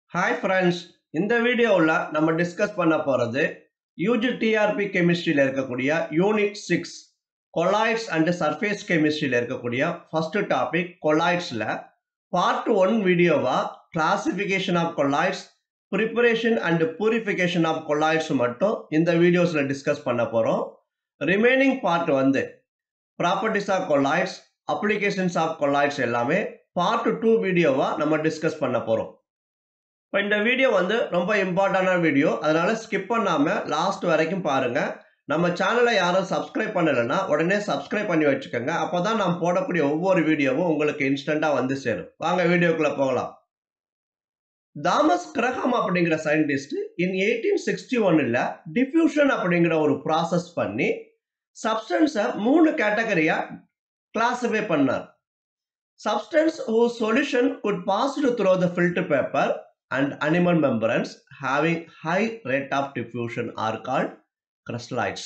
Hi friends இந்த வீடியோவில் நம்ம டிஸ்கஸ் பண்ண போகிறது யூஜி டிஆர்பி கெமிஸ்ட்ரியில் இருக்கக்கூடிய unit six colloids and surface கெமிஸ்ட்ரியில் இருக்கக்கூடிய ஃபர்ஸ்ட் டாபிக் கொலாய்ட்ஸில் பார்ட் ஒன் வீடியோவா classification of colloids preparation and purification of colloids மட்டும் இந்த வீடியோஸில் டிஸ்கஸ் பண்ண போகிறோம் ரிமைனிங் பார்ட் வந்து properties of colloids applications of colloids எல்லாமே பார்ட் டூ வீடியோவாக நம்ம டிஸ்கஸ் பண்ண போகிறோம் இப்போ இந்த வீடியோ வந்து ரொம்ப இம்பார்ட்டண்டான வீடியோ அதனால ஸ்கிப் பண்ணாமல் லாஸ்ட் வரைக்கும் பாருங்க நம்ம சேனலை யாரும் சப்ஸ்கிரைப் பண்ணலைன்னா உடனே சப்ஸ்கிரைப் பண்ணி வச்சுக்கோங்க அப்போ தான் நான் போடக்கூடிய ஒவ்வொரு வீடியோவும் உங்களுக்கு இன்ஸ்டண்ட்டாக வந்து சேரும் வாங்க வீடியோக்குள்ளே போகலாம் தாமஸ் கிரஹாம் அப்படிங்கிற சயின்டிஸ்ட் இன் எயிட்டீன் சிக்ஸ்டி ஒன்னில் டிஃப்யூஷன் அப்படிங்கிற ஒரு ப்ராசஸ் பண்ணி சப்ஸ்டன்ஸை மூணு கேட்டகரியாக கிளாஸிஃபை பண்ணார் substance whose solution could pass through the filter paper and animal membranes having high rate of diffusion are called crystallites.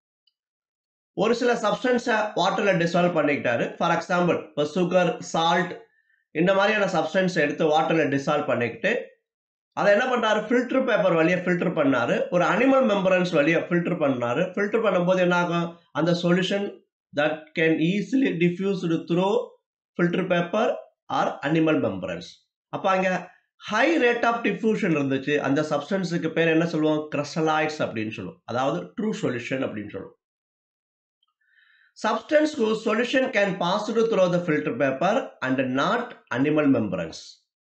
ஒரு சில சப்ஸ்டன்ஸை வாட்டரில் டிசால்வ் பண்ணிக்கிட்டாரு ஃபார் எக்ஸாம்பிள் இப்போ சுகர் சால்ட் இந்த மாதிரியான சப்ஸ்டன்ஸ் எடுத்து வாட்டரில் டிசால்வ் பண்ணிக்கிட்டு அதை என்ன பண்ணாரு ஃபில்டர் பேப்பர் வழியாக ஃபில்டர் பண்ணாரு ஒரு அனிமல் மெம்பரன்ஸ் வழியாக ஃபில்டர் பண்ணாரு ஃபில்டர் பண்ணும்போது என்ன ஆகும் அந்த solution that can easily diffused through filter paper or animal membranes அப்போ அங்கே ஹை ரேட் ஆஃப் டிஃப்யூஷன் இருந்துச்சு அந்த சப்ஸ்டன்ஸுக்கு பேர் என்ன சொல்லுவோம் கிரசலாய்ட்ஸ் அப்படின்னு சொல்லுவோம் அதாவது ட்ரூ சொல்யூஷன் அப்படின்னு சொல்லுவோம் substance whose solution can pass through the filter paper and not animal membranes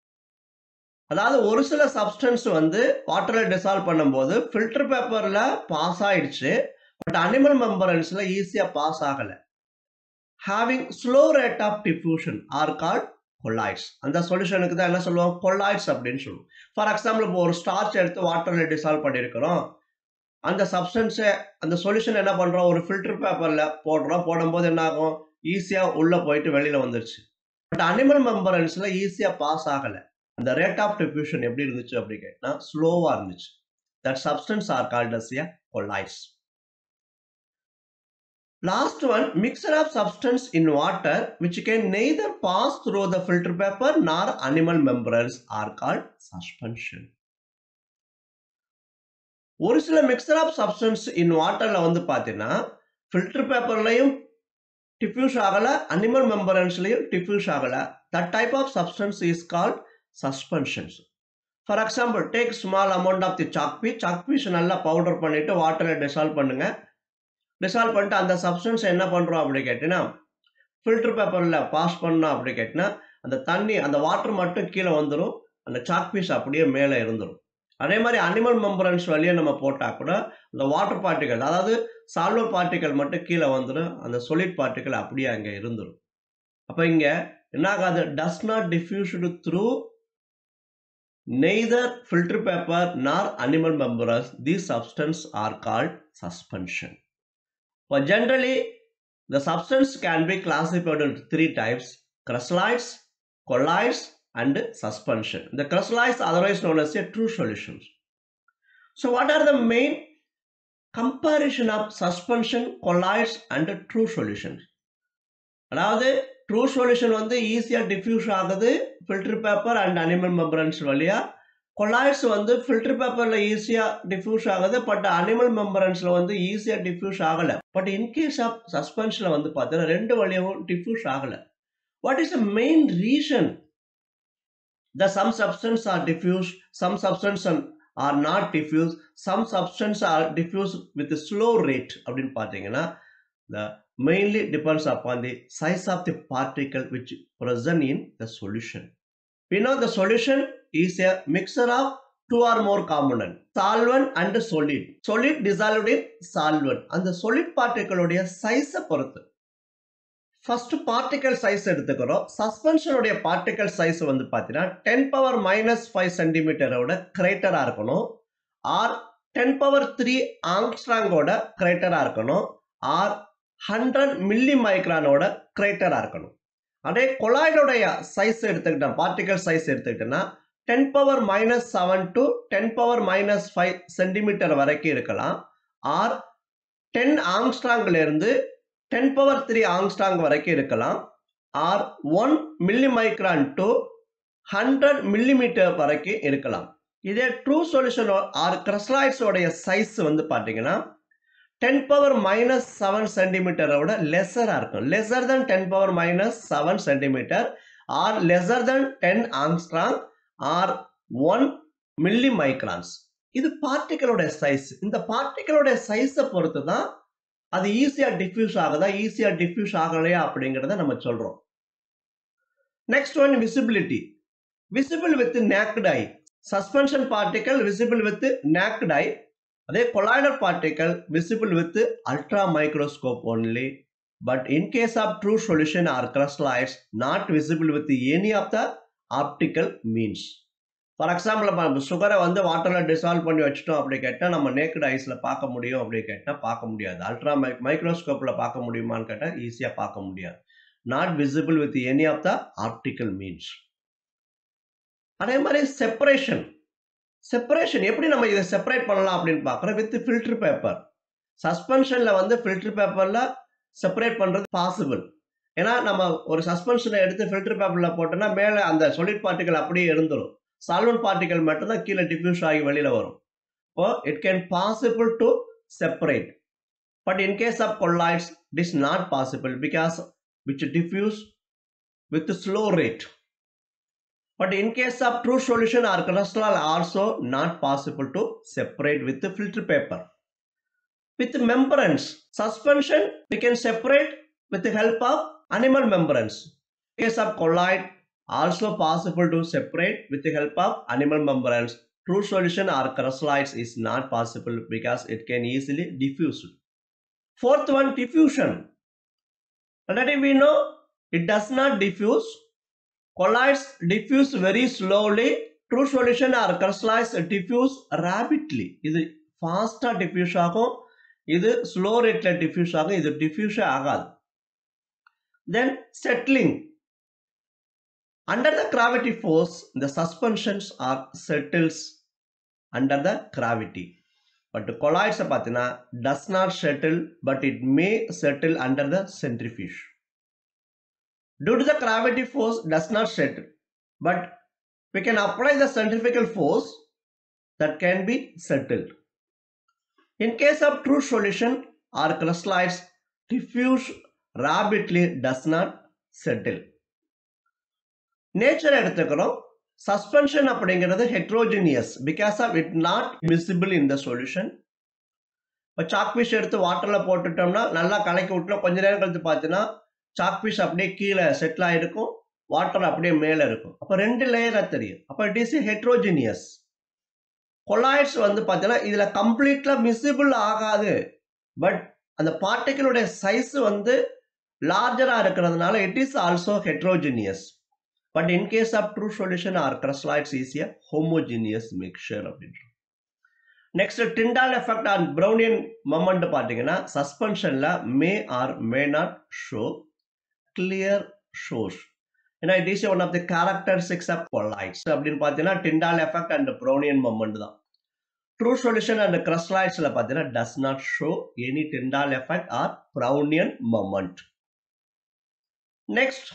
அதாவது ஒரு சில சப்ஸ்டன்ஸ் வந்து வாட்டரில் டிசால்வ் பண்ணும்போது ஃபில்டர் பேப்பரில் பாஸ் ஆயிடுச்சு பட் அனிமல் மெம்பரன்ஸில் ஈஸியாக பாஸ் ஆகலை having slow rate of diffusion are called colloids அந்த சொல்யூஷனுக்கு தான் என்ன சொல்லுவோம் கொலாய்ட்ஸ் அப்படின்னு சொல்லுவோம் ஃபார் எக்ஸாம்பிள் இப்போ ஒரு ஸ்டார்ச் எடுத்து வாட்டரில் டிசால்வ் பண்ணியிருக்கிறோம் அந்த சப்ஸ்டன்ஸை அந்த சொல்யூஷன் என்ன பண்ணுறோம் ஒரு ஃபில்டர் பேப்பரில் போடுறோம் போடும்போது என்ன ஆகும் ஈஸியாக உள்ளே போயிட்டு வெளியில் வந்துருச்சு பட் அனிமல் மெம்பரன்ஸில் ஈஸியாக பாஸ் ஆகலை அந்த ரேட் ஆஃப் டிஃப்யூஷன் எப்படி இருந்துச்சு அப்படி கேட்டால் ஸ்லோவாக இருந்துச்சு that substance are called as a colloids Last one, mixture of substance in water which can neither pass through the filter paper nor animal membranes are called suspension. ஒரு சில mixture of substance இன் வாட்டரில் வந்து பார்த்தீங்கன்னா filter பேப்பர்லையும் diffuse ஆகலை animal மெம்பரன்ஸ்லையும் diffuse ஆகலை that type of substance is called suspensions for example take small amount of the chalk piece chalk piece நல்லா பவுடர் பண்ணிவிட்டு வாட்டரில் டிசால்வ் பண்ணுங்கள் டிசால்வ் பண்ணிட்டு அந்த சப்ஸ்டன்ஸ் என்ன பண்ணுறோம் அப்படி கேட்டிங்கன்னா ஃபில்டர் பேப்பரில் பாஸ் பண்ணோம் அப்படி கேட்டினா அந்த தண்ணி அந்த வாட்டர் மட்டும் கீழே வந்துடும் அந்த சாக் பீஸ் அப்படியே மேலே இருந்துடும் அதே மாதிரி அனிமல் மெம்பரன்ஸ் வழியாக நம்ம போட்டால் கூட அந்த வாட்டர் பார்ட்டிகல் அதாவது சால்வர் பார்ட்டிகல் மட்டும் கீழே வந்துடும் அந்த சொலிட் பார்ட்டிகல் அப்படியே அங்கே இருந்துடும் அப்போ இங்கே என்ன ஆகாது does not diffused through neither filter paper nor animal membranes the substance are called suspension But generally, the substance can be classified into three types crystallites, colloids, and suspension. The crystallites, otherwise known as a true solutions. So, what are the main comparison of suspension, colloids, and true solutions? அதாவது true solution வந்து ஈஸியாக diffuse ஆகுது filter paper and animal membranes வழியாக colloids வந்து filter பேப்பரில் ஈஸியாக diffuse ஆகுது but animal மெம்பரன்ஸில் வந்து ஈஸியாக டிஃப்யூஸ் ஆகலை பட் இன்கேஸ் ஆஃப் சஸ்பென்ஷனில் வந்து பார்த்தீங்கன்னா ரெண்டு வழியாகவும் டிஃப்யூஸ் ஆகலை what is the main reason the some substance are diffuse some substance are not diffuse some substance are diffuse with slow rate அப்படின்னு பார்த்தீங்கன்னா the mainly depends upon the size of the particle which present in the solution. We know the solution is a mixture of two or more component solvent and solid solid dissolved in solvent அந்த solid particle உடைய சைஸை பொறுத்து first particle size எடுத்துக்கிறோம் சஸ்பென்ஷனுடைய particle size வந்து பார்த்தீங்கன்னா ten power minus five சென்டிமீட்டரோட கிரேட்டராக இருக்கணும் ஆர் டென் பவர் த்ரீ ஆங்ஸ்ட்ராங்கோட கிரேட்டராக இருக்கணும் ஆர் ஹண்ட்ரட் மில்லி மைக்ரானோட கிரேட்டராக இருக்கணும் அதே கொலாய்டோடைய சைஸ் எடுத்துக்கிட்டோம் பார்ட்டிகல் சைஸ் எடுத்துக்கிட்டோன்னா ten power minus seven to ten power minus five centimetre வரைக்கும் இருக்கலாம் ஆர் டென் ஆங்ஸ்ட்ராங்ல இருந்து டென் பவர் த்ரீ ஆங்ஸ்ட்ராங் வரைக்கும் இருக்கலாம் or one milli micron to hundred millimetre வரைக்கும் இருக்கலாம் இதே ட்ரூ சொல்யூஷன் ஆர் கிரஸ்லாய்ட்ஸோடைய சைஸ் வந்து பார்த்தீங்கன்னா டென் பவர் மைனஸ் செவன் சென்டிமீட்டரை விட லெஸராக இருக்கும் lesser than ten power minus seven centimetre or lesser than ten angstrom or one milli microns இது பார்ட்டிகளோட சைஸ் இந்த பார்ட்டிகளோட சைஸை பொறுத்து தான் அது ஈஸியாக டிஃப்யூஸ் ஆகுதா ஈஸியாக டிஃப்யூஸ் ஆகலையா அப்படிங்கிறத நம்ம சொல்கிறோம் next one visibility visible with naked eye suspension particle visible with naked eye அதே colloidal particle visible with ultra microscope only but in case of true solution or crystalloids not visible with any of the optical means for example நம்ம சுகரை வந்து வாட்டரில் dissolve பண்ணி வச்சுட்டோம் அப்படி கேட்டால் நம்ம நேக்கட் ஐஸில் பார்க்க முடியும் அப்படி கேட்டால் பார்க்க முடியாது அல்ட்ரா மை மைக்ரோஸ்கோப்பில் பார்க்க முடியுமான்னு கேட்டால் ஈஸியாக பார்க்க முடியாது not visible with any of the optical means அதே மாதிரி செப்பரேஷன் செப்பரேஷன் எப்படி நம்ம இதை செப்பரேட் பண்ணலாம் அப்படின்னு பார்க்குறோம் வித் ஃபில்டர் பேப்பர் சஸ்பென்ஷனில் வந்து ஃபில்டர் பேப்பரில் செப்பரேட் பண்ணுறது பாசிபிள் ஏன்னா நம்ம ஒரு சஸ்பென்ஷனை எடுத்து ஃபில்டர் பேப்பரில் போட்டோம்னா மேலே அந்த சொலிட் பார்ட்டிகல் அப்படியே இருந்துடும் சால்வன் பார்ட்டிகல் மட்டும்தான் கீழே டிஃப்யூஸ் ஆகி வெளியில் வரும் இப்போ it can possible to separate but in case of colloids it is not possible because which diffuse with slow rate But in case of true solution or cholesterol also not possible to separate with the filter paper. With membranes, suspension we can separate with the help of animal membranes. In case of colloid also possible to separate with the help of animal membranes. True solution or crystallites is not possible because it can easily diffuse. Fourth one, diffusion. Already we know it does not diffuse colloids diffuse very slowly true solution or crystallize diffuse rapidly இது ஃபாஸ்ட்டாக diffuse ஆகும் இது slow ரேட்டில் diffuse ஆகும் இது டிஃப்யூஸே ஆகாது then settling under the gravity force இந்த suspensions are settles under the gravity but கொலாய்ட்ஸை பார்த்தீங்கன்னா does not settle but it may settle under the centrifuge due to the gravity force does not settle but we can apply the centrifugal force that can be settled in case of true solution or crystallites diffuse rapidly does not settle nature எடுத்துக்கிறோம் suspension அப்படிங்கிறது heterogeneous because of it not visible in the solution இப்போ chalk piece எடுத்து வாட்டரில் போட்டுட்டோம்னா நல்லா கலக்கி விட்டோம் கொஞ்ச நேரம் கழித்து பார்த்தீங்கன்னா சாக் பீஸ் அப்படியே கீழே செட்டில் ஆகிருக்கும் வாட்டர் அப்படியே மேலே இருக்கும் அப்போ ரெண்டு லேயராக தெரியும் அப்போ இட் இஸ் ஹெட்ரோஜினியஸ் கொலாய்ட்ஸ் வந்து பார்த்தீங்கன்னா இதில் கம்ப்ளீட்டாக மிசிபிள் ஆகாது பட் அந்த பார்ட்டிகளுடைய சைஸ் வந்து லார்ஜராக இருக்கிறதுனால it is also heterogeneous but in case of true solution or crystalloids ஈஸியா ஹோமோஜினியஸ் மிக்சர் அப்படின்றோம் next Tyndall effect on Brownian moment பார்த்தீங்கன்னா சஸ்பென்ஷனில் may or may not show clear shows ஏன்னா it is one of the characteristics of colloids அப்படின்னு பார்த்தீங்கன்னா Tyndall effect and Brownian moment தான் true solution and கிரஸ்லாய்ட்ஸில் பார்த்தீங்கன்னா does not show any Tyndall effect or Brownian moment next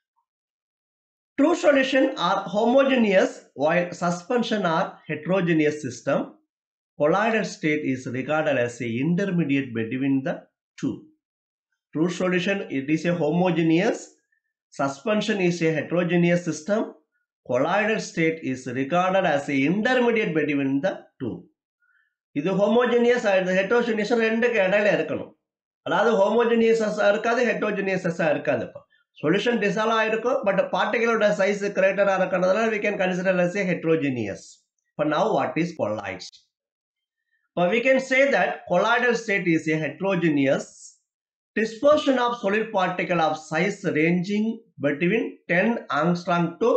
True solution are homogeneous while suspension are heterogeneous system. Colloidal state is regarded as a intermediate between the two. True solution it is a homogeneous. Suspension is a heterogeneous system. Colloidal state is regarded as a intermediate between the two. இது homogeneous இது heterogeneous ரெண்டுக்கு இடையில இருக்கணும் அதாவது ஹோமோஜினியஸஸாக இருக்காது ஹெட்ரோஜினியஸஸாக இருக்காது இப்போ சொல்யூஷன் டிசால்வ் ஆயிருக்கும் பட் பார்ட்டிகளோட சைஸ் கிரேட்டராக இருக்கிறதுனால we can consider as a heterogeneous இப்போ நவ் வாட் இஸ் கொலாய்ட்ஸ் இப்போ we can say that colloidal state is a heterogeneous dispersion of solid particle of size ranging between 10 angstrom to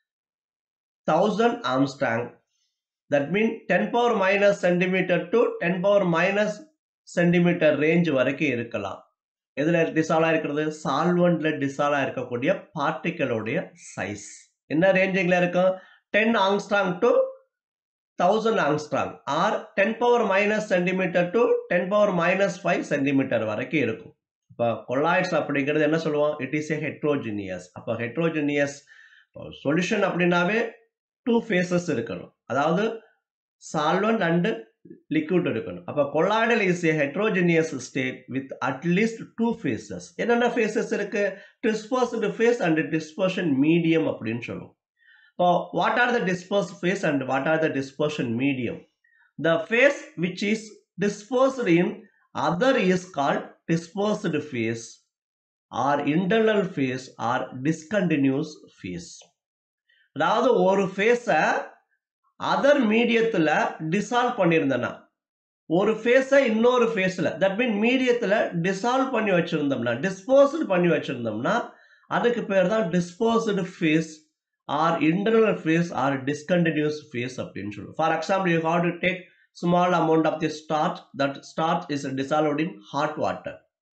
1000 angstrom that means 10 power minus centimeter to 10 power minus centimeter range வரைக்கும் இருக்கலாம் எதுல dissolve இருக்கிறது சால்வெண்ட்ல dissolve இருக்கக்கூடிய பார்ட்டிகளோடைய size என்ன ரேஞ்சிங்ல இருக்கும் ten angstrom to thousand angstrom or ten power minus centimetre to ten power minus five centimetre வரைக்கும் இருக்கும் இப்போ கொலாய்ட்ஸ் அப்படிங்கிறது என்ன சொல்லுவோம் இட் இஸ் ஏ ஹெட்ரோஜினியஸ் அப்போ ஹெட்ரோஜினியஸ் சொல்யூஷன் அப்படின்னாவே டூ ஃபேஸஸ் இருக்கணும் அதாவது சால்வன்ட் அண்ட் லிக்விட் இருக்கணும் அப்போ colloidal is a heterogeneous state with at least two phases என்னென்ன ஃபேஸஸ் இருக்கு dispersed phase and dispersion medium அப்படின்னு சொல்லுவோம் இப்போ what are the disperse phase and what are the dispersion medium the phase which is dispersed in other is called dispersed phase or internal phase or discontinuous phase அதாவது ஒரு ஃபேஸை other மீடியத்தில் dissolve பண்ணியிருந்தேன்னா ஒரு ஃபேஸை இன்னொரு ஃபேஸில் தட் மீன் மீடியத்தில் dissolve பண்ணி வச்சுருந்தோம்னா டிஸ்போஸ்டு பண்ணி வச்சுருந்தோம்னா அதுக்கு பேர் தான் dispersed phase or internal phase or discontinuous phase அப்படின்னு சொல்லுவோம் for example you have to take small amount of the starch that starch is dissolved in hot water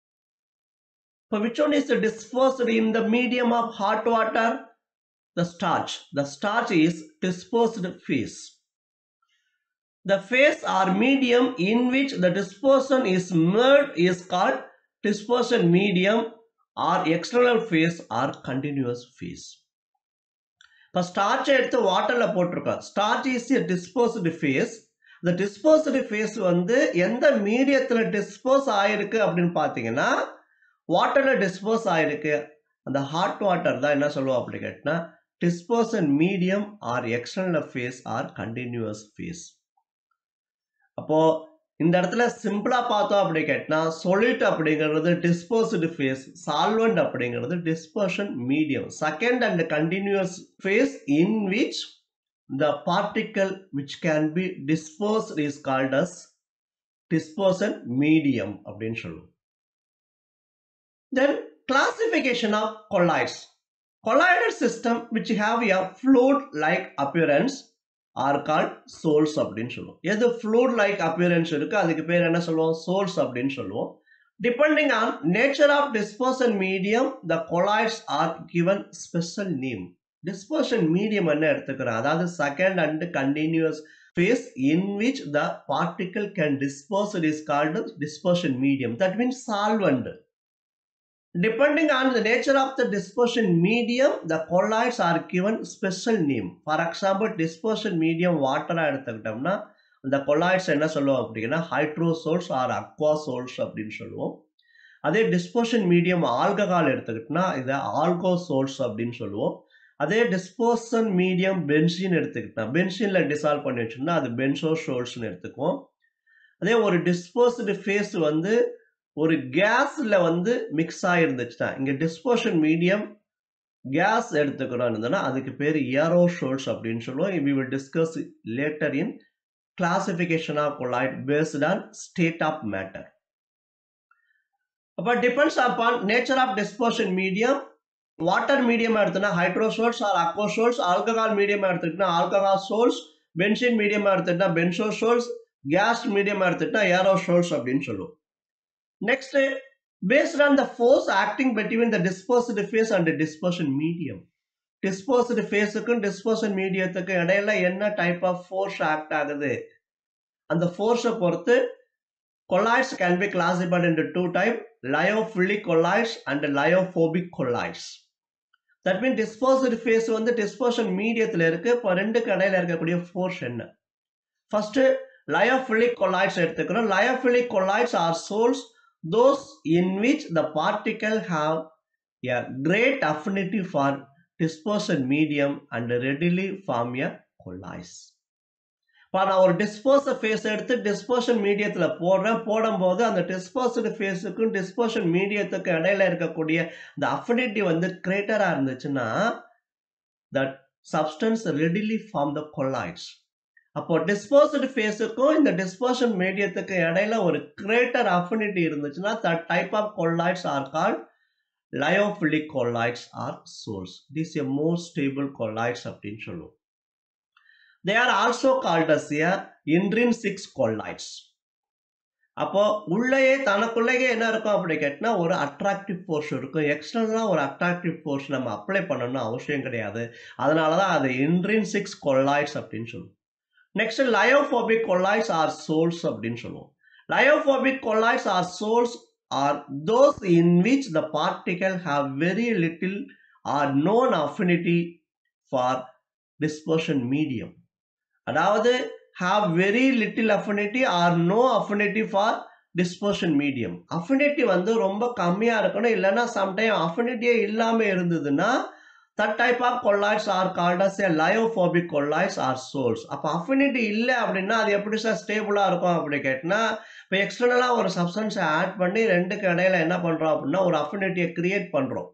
so which one is dispersed in the medium of hot water the starch the starch is dispersed phase the phase or medium in which the dispersion is made is called dispersion medium or external phase or continuous phase இப்போ starch எடுத்து வாட்டரில் போட்டிருக்கோம் starch is a dispersed phase இந்த dispersed phase வந்து எந்த மீடியத்தில் dispose ஆயிருக்கு அப்படின்னு பார்த்தீங்கன்னா வாட்டரில் டிஸ்போஸ் ஆயிருக்கு அந்த ஹாட் வாட்டர் தான் என்ன சொல்லுவோம் அப்படி கேட்டினா dispersion medium or external phase or continuous phase அப்போ இந்த இடத்துல சிம்பிளா பார்த்தோம் அப்படி கேட்டினா சொலிட் அப்படிங்கிறது டிஸ்போஸ்டு ஃபேஸ் சால்வெண்ட் அப்படிங்கிறது dispersion medium second and continuous phase in which the particle which can be dispersed is called as dispersion medium அப்படின்னு சொல்லுவோம் then classification of colloids colloidal system which have a fluid like appearance are called souls அப்படின்னு சொல்லுவோம் எது fluid like appearance இருக்கு அதுக்கு பேர் என்ன சொல்லுவோம் souls அப்படின்னு சொல்லுவோம் depending on nature of dispersion medium the colloids are given special name dispersion medium என்ன எடுத்துக்கிறோம் அதாவது second and continuous phase in which the particle can disperse it is called dispersion medium that means solvent depending on the nature of the dispersion medium the colloids are given special name for example dispersion medium water எடுத்துக்கிட்டோம்னா இந்த colloids என்ன சொல்லுவோம் அப்படின்னா ஹைட்ரோசோல்ஸ் R அக்வாசோல்ஸ் அப்படின்னு சொல்லுவோம் அதே dispersion medium alcohol எடுத்துக்கிட்டோம்னா இதை ஆல்கோசோல்ஸ் அப்படின்னு சொல்லுவோம் அதே டிஸ்போசன் மீடியம் பென்சின் எடுத்துக்கிட்டா பென்சினில் டிசால்வ் பண்ணி வச்சோம்னா அது பென்சோஷோல்ஸ்னு எடுத்துக்குவோம் அதே ஒரு டிஸ்போஸ்டு ஃபேஸ் வந்து ஒரு கேஸில் வந்து மிக்ஸ் ஆகிருந்துச்சுன்னா இங்கே டிஸ்போஷன் மீடியம் கேஸ் எடுத்துக்கிறோம் இருந்தோன்னா அதுக்கு பேர் ஏரோஷோல்ஸ் அப்படின்னு சொல்லுவோம் we will discuss later in classification of colloid based on state of matter அப்போ depends upon nature of dispersion medium water medium எடுத்தோம்னா hydrosols or aquasols alcohol medium எடுத்துக்கிட்டா ஆல்கஹால் சோல்ஸ் பென்சின் மீடியம் எடுத்துக்கிட்டா benzosols gas medium எடுத்துக்கிட்டா aerosols அப்படின்னு சொல்லுவோம் next based on the force acting between the disposed phase and dispersion medium dispersed ஃபேஸுக்கும் டிஸ்போஷன் மீடியத்துக்கும் இடையில என்ன டைப் ஆஃப் ஃபோர்ஸ் ஆக்ட் ஆகுது அந்த ஃபோர்ஸை பொறுத்து colloids can be classified into two type lyophilic colloids and lyophobic colloids that means dispersed phase வந்து dispersion மீடியத்தில் இருக்கு இப்போ ரெண்டுக்கு இடையில இருக்கக்கூடிய ஃபோர்ஸ் என்ன ஃபர்ஸ்ட் லயோஃபிலிக் கொலாய்ட்ஸ் எடுத்துக்கிறோம் lyophilic colloids or sols those in which the particle have a great affinity for dispersion medium and readily form a colloids இப்போ நான் ஒரு டிஸ்போஸ் ஃபேஸ் எடுத்து டிஸ்போஷன் மீடியத்தில் போடுறேன் போடும்போது அந்த டிஸ்போஸ்டு ஃபேஸுக்கும் டிஸ்போஷன் மீடியத்துக்கும் இடையில இருக்கக்கூடிய இந்த அஃபினிட்டி வந்து கிரேட்டராக இருந்துச்சுன்னா that substance readily form the colloids அப்போ டிஸ்போஸ்டு ஃபேஸுக்கும் இந்த டிஸ்போஷன் மீடியத்துக்கு இடையில ஒரு கிரேட்டர் அஃபினிட்டி இருந்துச்சுன்னா that type of colloids are called lyophilic colloids or sols this a more stable colloids அப்படின்னு சொல்லுவோம் they are also called as a intrinsics colloids அப்போ உள்ளேயே தனக்குள்ளேயே என்ன இருக்கும் அப்படி கேட்டினா ஒரு அட்ராக்டிவ் ஃபோர்ஸ் இருக்கும் எக்ஸ்டர்னலாக ஒரு அட்ராக்டிவ் ஃபோர்ஸ் நம்ம அப்ளை பண்ணணும்னு அவசியம் கிடையாது அதனால தான் அது இன்ட்ரின்சிக்ஸ் கொல்லாய்ட்ஸ் அப்படின்னு சொல்லுவோம் next lyophobic colloids or sols அப்படின்னு சொல்லுவோம் lyophobic colloids or sols are those in which the particle have very little or none affinity for dispersion medium அதாவது have very little affinity or no affinity for dispersion medium affinity வந்து ரொம்ப கம்மியா இருக்கணும் இல்லைன்னா sometime அஃபினிட்டியே இல்லாம இருந்ததுன்னா that type of colloids are called as a lyophobic colloids or sols அப்போ affinity இல்லை அப்படின்னா அது எப்படி சார் ஸ்டேபிளா இருக்கும் அப்படி கேட்டினா இப்போ எக்ஸ்டர்னலா ஒரு சப்ஸ்டன்ஸை ஆட் பண்ணி ரெண்டுக்கு இடையில என்ன பண்றோம் அப்படின்னா ஒரு அஃபினிட்டியை கிரியேட் பண்றோம்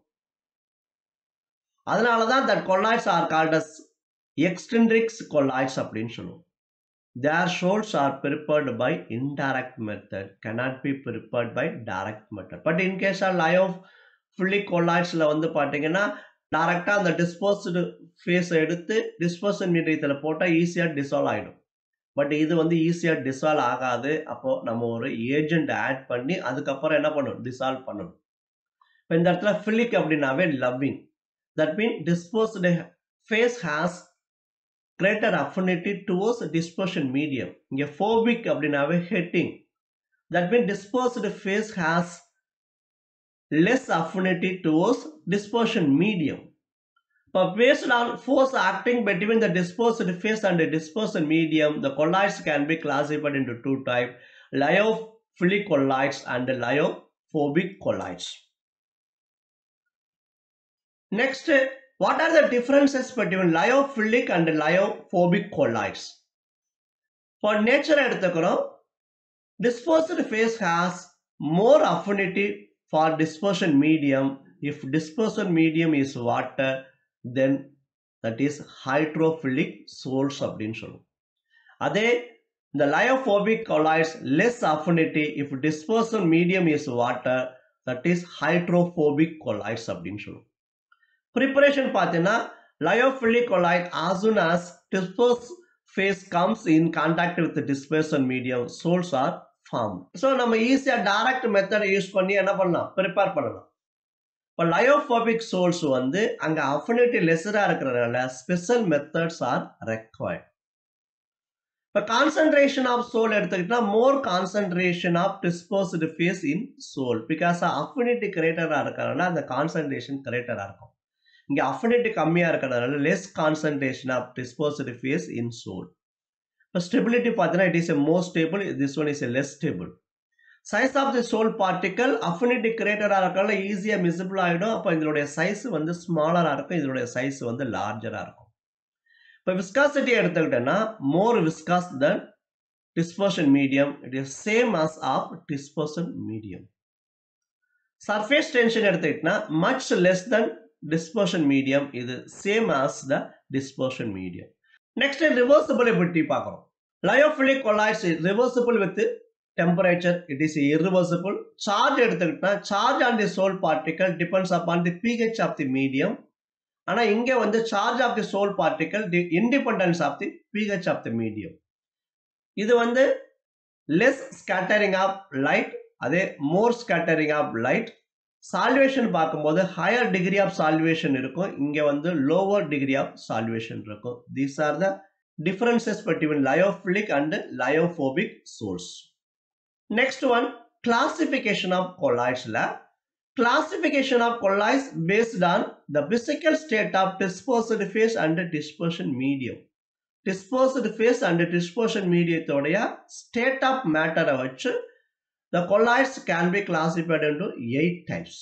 அதனால தான் that colloids are called as extrinsics colloids அப்படின்னு சொல்லுவோம் their shoals are prepared by indirect method cannot be prepared by direct method but in case of lyophilic colloidsல வந்து பார்த்தீங்கன்னா டைரக்டா அந்த டிஸ்போஸ்டு ஃபேஸை எடுத்து டிஸ்போசன் மீடியத்தில் போட்டால் ஈஸியாக டிசால்வ் ஆகிடும் பட் இது வந்து ஈஸியாக டிசால்வ் ஆகாது அப்போ நம்ம ஒரு ஏஜென்ட் ஆட் பண்ணி அதுக்கப்புறம் என்ன பண்ணணும் டிசால்வ் பண்ணணும் இப்போ இந்த இடத்துல ஃபிலிக் அப்படின்னாவே loving that mean dispersed phase has greater affinity towards dispersion medium. இங்க phobic அப்படின்னாவே heading. That means dispersed phase has less affinity towards dispersion medium. But based on force acting between the dispersed phase and the dispersion medium, the colloids can be classified into two types, lyophilic colloids and lyophobic colloids. Next, what are the differences between lyophilic and lyophobic colloids? For nature எடுத்துக்கிறோம் dispersed phase has more affinity for dispersion medium. If dispersion medium is water, then that is hydrophilic source அப்படின்னு சொல்லுவோம் அதே இந்த lyophobic colloids less affinity if dispersion medium is water that is hydrophobic colloids அப்படின்னு சொல்லுவோம் preparation பார்த்தீங்கன்னா lyophilic colloid as soon as disperse phase comes in contact with the dispersion medium sols are formed so நம்ம ஈஸியாக direct மெத்தடை use பண்ணி என்ன பண்ணலாம் prepare பண்ணலாம் இப்போ லயோஃபோபிக் சோல்ஸ் வந்து அங்கே அஃபினிட்டி லெஸராக இருக்கிறதுனால ஸ்பெஷல் மெத்தட்ஸ் ஆர் ரெக்வயர்ட் இப்போ கான்சன்ட்ரேஷன் ஆஃப் சோல் எடுத்துக்கிட்டா more concentration of dispersed phase in sol because affinity கிரேட்டராக இருக்கிறதுனால அந்த கான்சன்ட்ரேஷன் கிரேட்டராக இருக்கும் இங்கே அஃபினிட்டி கம்மியாக இருக்கிறதுனால less concentration of dispersed phase in sol இப்போ ஸ்டெபிலிட்டி பார்த்தீங்கன்னா it is a more stable this one is a less stable size of the sol particle affinity கிரேட்டராக இருக்கிறனால ஈஸியாக மிசிபிள் ஆகிடும் அப்போ இதனுடைய சைஸ் வந்து ஸ்மாலராக இருக்கும் இதனுடைய சைஸ் வந்து லார்ஜராக இருக்கும் இப்போ விஸ்காசிட்டி எடுத்துக்கிட்டோன்னா more viscous than dispersion medium it is same as of dispersion medium surface tension எடுத்துக்கிட்டோன்னா much less than dispersion medium இது same as the dispersion medium next reversibility பார்க்குறோம் lyophilic colloids reversible with temperature it is irreversible charge எடுத்துக்கிட்டா charge on the sol particle depends upon the pH of the medium ஆனால் இங்கே வந்து charge of the sol particle the independence of the pH of the medium இது வந்து less scattering of light அதே more scattering of light solvation பார்க்கும்போது higher degree of solvation இருக்கும் இங்கே வந்து லோவர் டிகிரி ஆஃப் சால்வேஷன் இருக்கும் these are the differences between lyophilic and lyophobic sols next one classification of கொலாய்ட்ஸில் classification of colloids based on the physical state of dispersed phase and dispersion medium dispersed phase and டிஸ்பர்ஷன் மீடியத்தோடைய state of மேட்டரை வச்சு The colloids can be classified into eight types.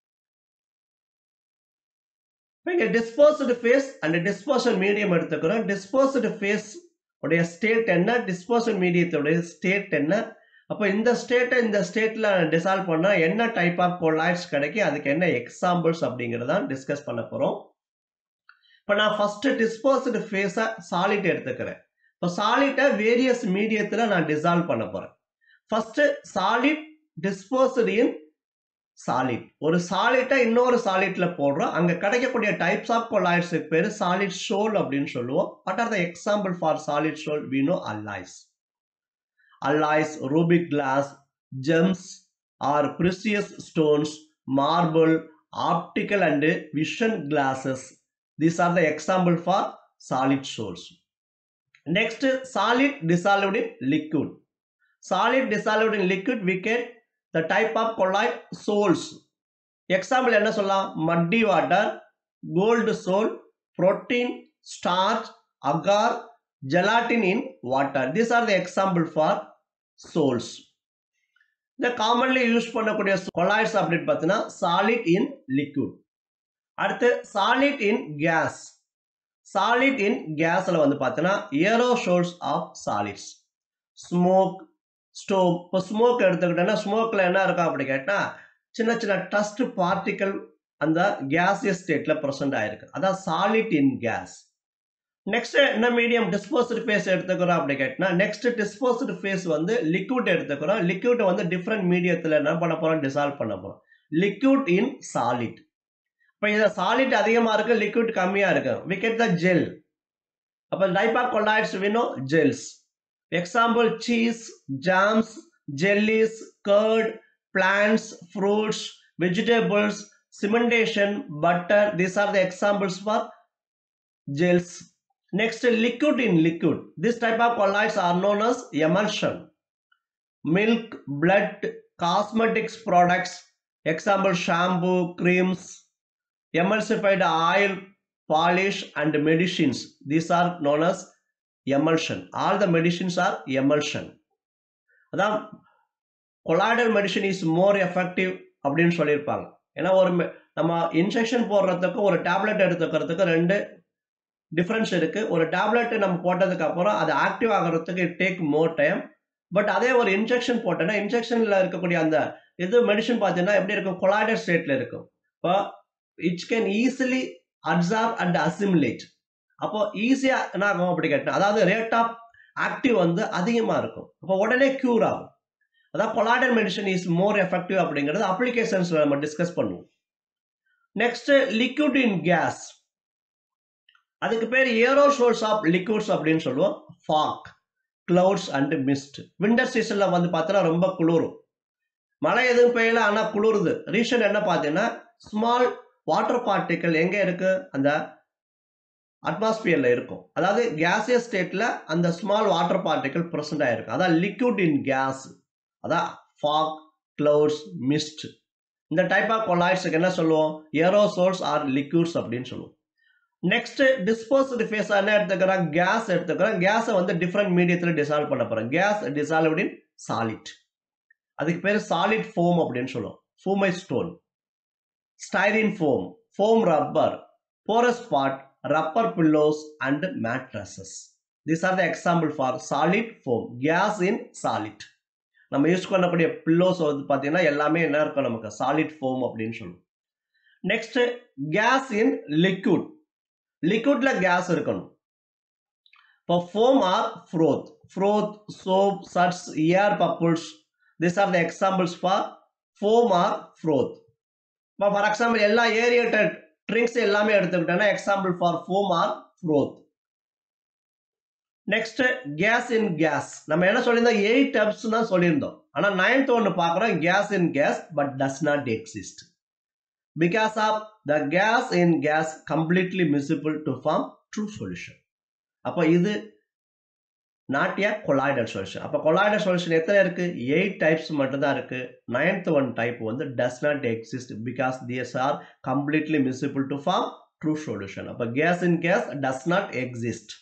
இங்கே dispersed phase and dispersion medium எடுத்துக்கிறோம் dispersed phase உடைய state என்ன dispersion மீடியத்துடைய state என்ன அப்போ இந்த ஸ்டேட்டை இந்த ஸ்டேட்டில் டிசால்வ் பண்ணால் என்ன டைப் ஆஃப் கொலாய்ட்ஸ் கிடைக்கும் அதுக்கு என்ன எக்ஸாம்பிள்ஸ் அப்படிங்கிறதான் டிஸ்கஸ் பண்ண போகிறோம் இப்போ நான் ஃபஸ்ட்டு டிஸ்போஸ்டு ஃபேஸை சாலிட் எடுத்துக்கிறேன் இப்போ சாலிட்டை வேரியஸ் மீடியத்தில் நான் டிசால்வ் பண்ண போகிறேன் first solid dispersed in solid ஒரு சாலிட்டை இன்னொரு சாலிட்ல போடுறோம் அங்க கிடைக்கக்கூடிய டைப்ஸ் ஆஃப் கொலாய்ட்ஸுக்கு பேர் சாலிட் ஷோல் அப்படின்னு சொல்லுவோம் what are the example for solid sol we know alloys alloys ruby glass gems are precious stones marble optical and vision glasses these are the example for solid sols next solid dissolved in liquid solid dissolved in liquid we get the type of colloid sols example என்ன சொல்லலாம் muddy water gold sol protein starch, agar, gelatin in water. These are the example for sols. இந்த commonly use பண்ணக்கூடிய colloids அப்படின்னு பார்த்தீங்கன்னா solid in liquid அடுத்து solid in gas solid in கேஸ்ல வந்து பார்த்தீங்கன்னா aerosols of solids smoke stove இப்போ smoke எடுத்துக்கிட்டோன்னா ஸ்மோக்ல என்ன இருக்கும் அப்படி கேட்டால் சின்ன சின்ன டஸ்ட் பார்ட்டிக்கல் அந்த கேசியஸ் ஸ்டேட்ல ப்ரெசென்ட் ஆயிருக்கு அதான் சாலிட் இன் கேஸ் நெக்ஸ்ட் என்ன மீடியம் டிஸ்போஸ்டு ஃபேஸ் எடுத்துக்கிறோம் அப்படி கேட்டினா நெக்ஸ்ட் டிஸ்போஸ்டு ஃபேஸ் வந்து லிக்விட் எடுத்துக்கிறோம் லிக்விட் வந்து டிஃப்ரெண்ட் மீடியத்தில் என்ன பண்ண போறோம் டிசால்வ் பண்ண போறோம் லிக்விட் இன் சாலிட் இப்போ இதில் சாலிட் அதிகமாக இருக்கு லிக்விட் கம்மியாக இருக்கு வி கெட் த ஜெல் அப்போ டைப் ஆஃப் கொலாய்ட்ஸ் வேணும் gels example cheese jams jellies curd plants fruits vegetables, cementation, butter. These are the examples for gels. Next, liquid in liquid. This type of colloids are known as emulsion. Milk, blood, cosmetics products. Example, shampoo, creams, emulsified oil, polish, and medicines. These are known as emulsion. All the medicines are emulsion. அதான் colloidal medicine is more effective அப்படின்னு சொல்லியிருப்பாங்க ஏன்னா ஒரு me- நம்ம injection போடுறதுக்கும் ஒரு tablet எடுத்துக்கிறதுக்கு ரெண்டு difference இருக்கு ஒரு டேப்லெட் நம்ம போட்டதுக்கு அப்புறம் அது ஆக்டிவ் ஆகிறதுக்கு டேக் மோர் டைம் பட் அதே ஒரு இன்ஜெக்ஷன் போட்டோன்னா இன்ஜெக்ஷன்ல இருக்கக்கூடிய அந்த இது மெடிசன் பார்த்தீங்கன்னா எப்படி இருக்கும் கொலாய்டல் ஸ்டேட்ல இருக்கும் இப்போ it's can easily absorb and assimilate அப்போ ஈஸியா என்ன ஆகும் அப்படி கேட்டேன் அதாவது ரேட் ஆஃப் ஆக்டிவ் வந்து அதிகமா இருக்கும் அப்போ உடனே கியூர் ஆகும் அதான் colloidal medicine is more effective அப்படிங்கிறது அப்ளிகேஷன்ஸ்ல நம்ம டிஸ்கஸ் பண்ணுவோம் நெக்ஸ்ட் லிக்விட் இன் கேஸ் அதுக்கு பேர் ஏரோசோல்ஸ் ஆஃப் லிக்விட்ஸ் அப்படின்னு சொல்லுவோம் fog clouds and mist winter சீசன்ல வந்து பார்த்தோன்னா ரொம்ப குளிரும் மழை எதுவும் பெய்யல ஆனா குளிருது ரீசன் என்ன பார்த்தீங்கன்னா ஸ்மால் வாட்டர் பார்ட்டிக்கல் எங்க இருக்கு அந்த அட்மாஸ்பியர்ல இருக்கும் அதாவது கேசியஸ் ஸ்டேட்ல அந்த ஸ்மால் வாட்டர் பார்ட்டிக்கல் ப்ரெசென்ட் ஆயிருக்கு அதான் லிக்விட் இன் கேஸ் அதான் ஃபாக் கிளவுட்ஸ் மிஸ்ட் இந்த டைப் ஆஃப் கொலாய்ட்ஸுக்கு என்ன சொல்லுவோம் ஏரோசோல்ஸ் ஆர் லிக்விட்ஸ் அப்படின்னு சொல்லுவோம் நெக்ஸ்ட் டிஸ்போஸ்டு ஃபேஸ் என்ன எடுத்துக்கிறோம் கேஸ் எடுத்துக்கிறோம் கேஸை வந்து டிஃப்ரெண்ட் மீடியத்தில் டிசால்வ் பண்ண போறோம் கேஸ் டிசால்வ் இன் சாலிட் அதுக்கு பேர் சாலிட் ஃபோம் அப்படின்னு சொல்லுவோம் ஃபூமை stone styrene foam foam rubber porous pot rubber pillows and mattresses this are the example for solid foam gas in solid நம்ம யூஸ் பண்ணக்கூடிய பில்லோஸ் வந்து பார்த்தீங்கன்னா எல்லாமே என்ன இருக்கும் நமக்கு சாலிட் ஃபோம் அப்படின்னு சொல்லுவோம் நெக்ஸ்ட் கேஸ் இன் லிக்விட் லிக்விட்ல கேஸ் இருக்கணும் இப்போ foam or froth froth soap suds air bubbles these are the examples for foam or froth இப்போ ஃபார் எக்ஸாம்பிள் எல்லா ஏரியேட்டட் ட்ரிங்க்ஸ் எல்லாமே எடுத்துக்கிட்டோன்னா example for foam or froth next gas in gas நம்ம என்ன சொல்லியிருந்தோம் எயிட் டப்ஸ் தான் சொல்லியிருந்தோம் ஆனால் நைன்த் ஒன்று பார்க்குறோம் gas in gas but does not exist because of the gas in gas completely miscible to form true solution அப்போ இது நாட் ஏ கொலாய்டல் சொல்யூஷன் அப்போ கொலாய்டல் சொல்யூஷன் எத்தனை இருக்கு எயிட் டைப்ஸ் மட்டும் தான் இருக்கு நைன்த் ஒன் டைப் வந்து does not exist because these are completely miscible to form true solution அப்போ gas in gas does not exist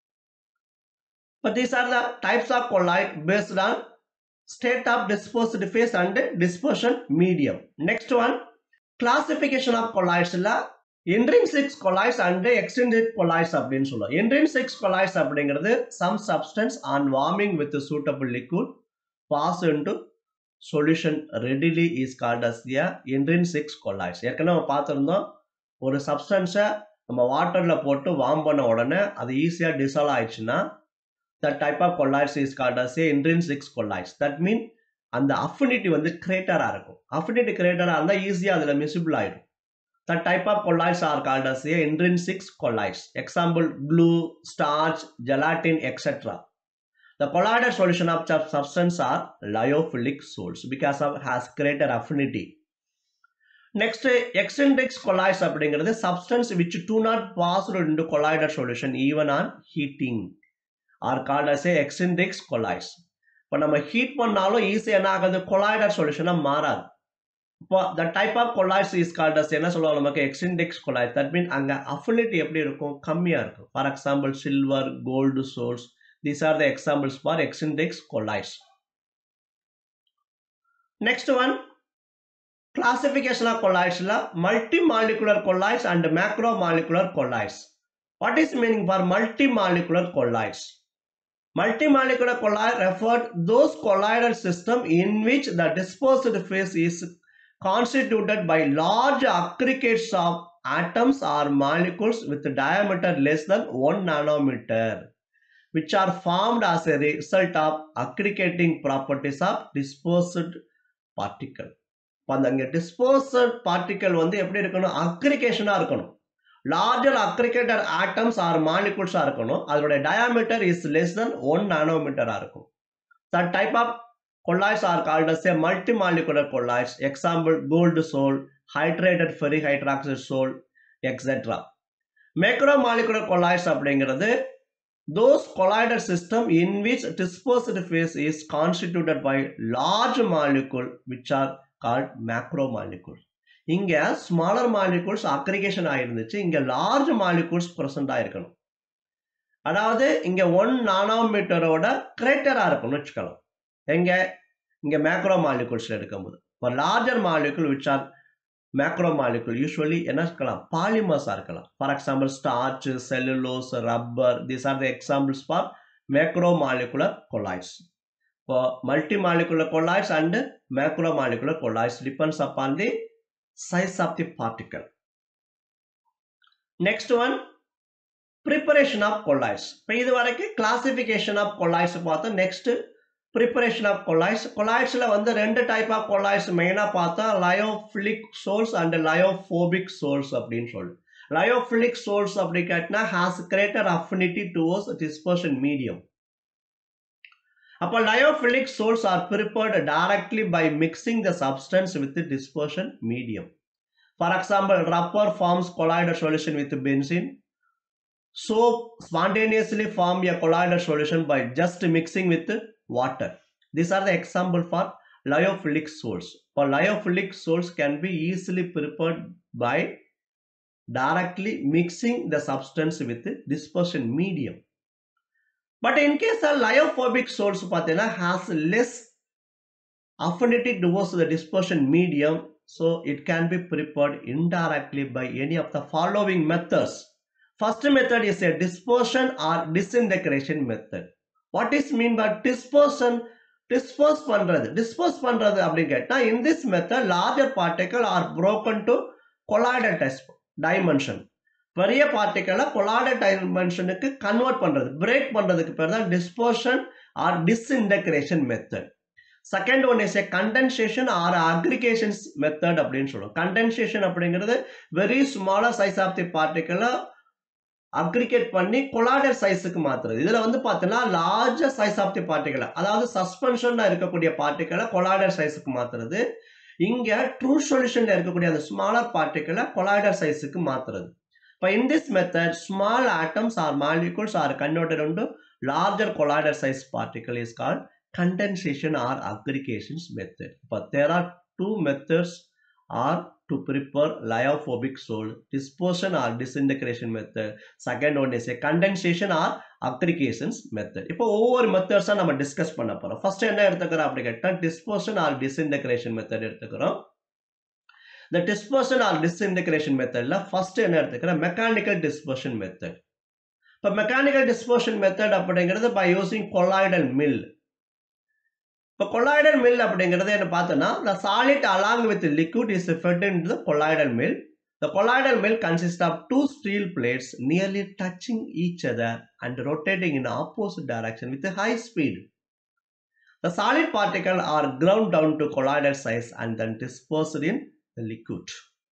But these are the types of colloid based on state of disposed phase and dispersion medium. Next one, classification of colloids இல்ல intrinsic colloids and extrinsic colloids அப்படின்னு சொல்லுவோம் intrinsic colloids அப்படிங்கிறது some substance on warming with a suitable liquid pass into solution readily is called as the intrinsic colloids ஏற்கனவே நம்ம பார்த்திருந்தோம் ஒரு சப்ஸ்டன்ஸை நம்ம வாட்டர்ல போட்டு வார்ம் பண்ண உடனே அது ஈஸியா டிசால்வ் ஆயிடுச்சுன்னா that type of colloids is called as a intrinsic colloids that mean அந்த அஃபினிட்டி வந்து கிரேட்டரா இருக்கும் அஃபினிட்டி கிரேட்டரா இருந்தா ஈஸியா அதுல மிசிபிள் ஆயிடும் that type of colloids are called as a intrinsic colloids example glue starch gelatin etc the colloidal solution of such substance are lyophilic salts because of has greater affinity next eccentric colloids அப்படிங்கிறது substance which do not pass into colloidal solution even on heating are called as a extrinsic colloids இப்போ நம்ம heat பண்ணாலும் ஈஸியாக என்ன ஆகுது கொலாய்டர் சொல்யூஷனாக மாறாது இப்போ the type of colloids is called as என்ன சொல்லுவாங்க நமக்கு எக்ஸிண்டெக்ஸ் கொலாய் தட் மீன் அங்கே அஃபிலிட்டி எப்படி இருக்கும் கம்மியாக இருக்கும் for example silver gold sols these are the examples for எக்ஸிண்டெக்ஸ் colloids next one classification of கொலாய்ஸ்ல multi molecular colloids and macro molecular colloids what is meaning for multi molecular colloids Multimolecular colloid referred those colloidal system in which the dispersed phase is constituted by large aggregates of atoms or molecules with diameter less than 1 nanometer which are formed as a result of aggregating properties of dispersed particle. அந்த அங்கே டிஸ்போசட் particle வந்து எப்படி இருக்கணும் அக்ரிகேஷனாக இருக்கணும் larger aggregate atoms or மாலிகுல்ஸாக இருக்கணும் அதோட diameter is less than one நானோமீட்டராக இருக்கும் that type of colloids are called as a multi molecular colloids example gold sol hydrated ferric hydroxide sol etcetera macro molecular colloids அப்படிங்கிறது those colloidal system in which dispersed phase is constituted by large molecule which are called macro molecule இங்க smaller molecules aggregation ஆயிருந்துச்சு இங்க large molecules present ஆயிருக்கணும் அதாவது இங்க one நானோமீட்டரோட கிரேட்டரா இருக்கும்னு வச்சுக்கலாம் எங்க இங்க மேக்ரோ மாலிகூல்ஸ்ல எடுக்கும்போது இப்போ larger molecule which are macro molecule usually என்ன இருக்கலாம் பாலிமர்ஸா இருக்கலாம் for example starch cellulose rubber these are the examples for macro molecular colloids இப்போ multi molecular colloids and macro molecular colloids depends upon the size of the particle. Next one, preparation of colloids. இப்போ இது வரைக்கும் classification of colloids பார்த்தோம் next preparation of colloids கொலாய்ட்ஸில் வந்து ரெண்டு type of colloids மெயினாக பார்த்தா lyophilic sols and lyophobic sols அப்படின்னு சொல்லு லயோஃபிலிக் சோல்ஸ் அப்படி கேட்டினா has greater affinity towards dispersion medium அப்போ lyophilic sols are prepared directly by mixing the substance with dispersion medium for example rubber forms colloidal solution with benzene soap spontaneously form a colloidal solution by just mixing with water. These are the example for lyophilic salts. For lyophilic salts can be easily prepared by directly mixing the substance with dispersion medium. But in case of lyophobic salts பார்த்தீங்கன்னா has less affinity towards the dispersion medium so it can be prepared indirectly by any of the following methods. First method is a dispersion or disintegration method. What is mean by dispersion? Disperse பண்றது disperse பண்றது அப்படின்னு கேட்டா in this method larger particle are broken to colloidal dimension. பெரிய பார்ட்டிகளை colloidal டைமென்ஷனுக்கு convert பண்றது break பண்றதுக்கு பேர் தான் dispersion or disintegration method second one is a condensation or aggregations method அப்படின்னு சொல்லுவோம் கண்டென்சேஷன் அப்படிங்கிறது very smaller size of the பார்ட்டிகளை அக்ரிகேட் பண்ணி கொலாய்டல் சைஸுக்கு மாத்துறது இதுல வந்து பார்த்தீங்கன்னா லார்ஜர் சைஸ் ஆஃப் தி பார்ட்டிகளை அதாவது சஸ்பென்ஷன்ல இருக்கக்கூடிய பார்ட்டிகளை கொலாய்டல் சைஸுக்கு மாத்துறது இங்க ட்ரூ சொல்யூஷன்ல இருக்கக்கூடிய அந்த ஸ்மாலர் பார்ட்டிகளை கொலாய்டல் சைஸுக்கு மாத்துறது இப்போ in this method small atoms or molecules are converted into larger colloidal size particle is called condensation or aggregations method. But there are two methods are to prepare lyophobic salt, dispersion or disintegration method. Second one is a condensation or aggregations method. இப்போ ஒவ்வொரு மெத்தட்ஸாக நம்ம discuss பண்ண போகிறோம் first என்ன எடுத்துக்கிறோம் அப்படி கேட்டால் dispersion or disintegration method எடுத்துக்கிறோம் இந்த டிஸ்பர்ஷன் ஆர் டிஸ்இன்டகிரேஷன் மெத்தடில் ஃபர்ஸ்ட் என்ன எடுத்துக்கிறேன் மெக்கானிக்கல் டிஸ்பர்ஷன் மெத்தட் இப்போ மெக்கானிக்கல் டிஸ்பர்ஷன் மெத்தட் அப்படிங்கிறது பை யூசிங் கொலாய்டல் மில் இப்போ கொலாய்டல் மில் அப்படிங்கிறது என்ன பார்த்தோன்னா the solid along with liquid is fed in the colloidal mill the colloidal mill consist of two steel plates nearly touching each other and rotating in opposite direction with high speed The solid particle are ground down to colloidal size and then dispersed in the liquid.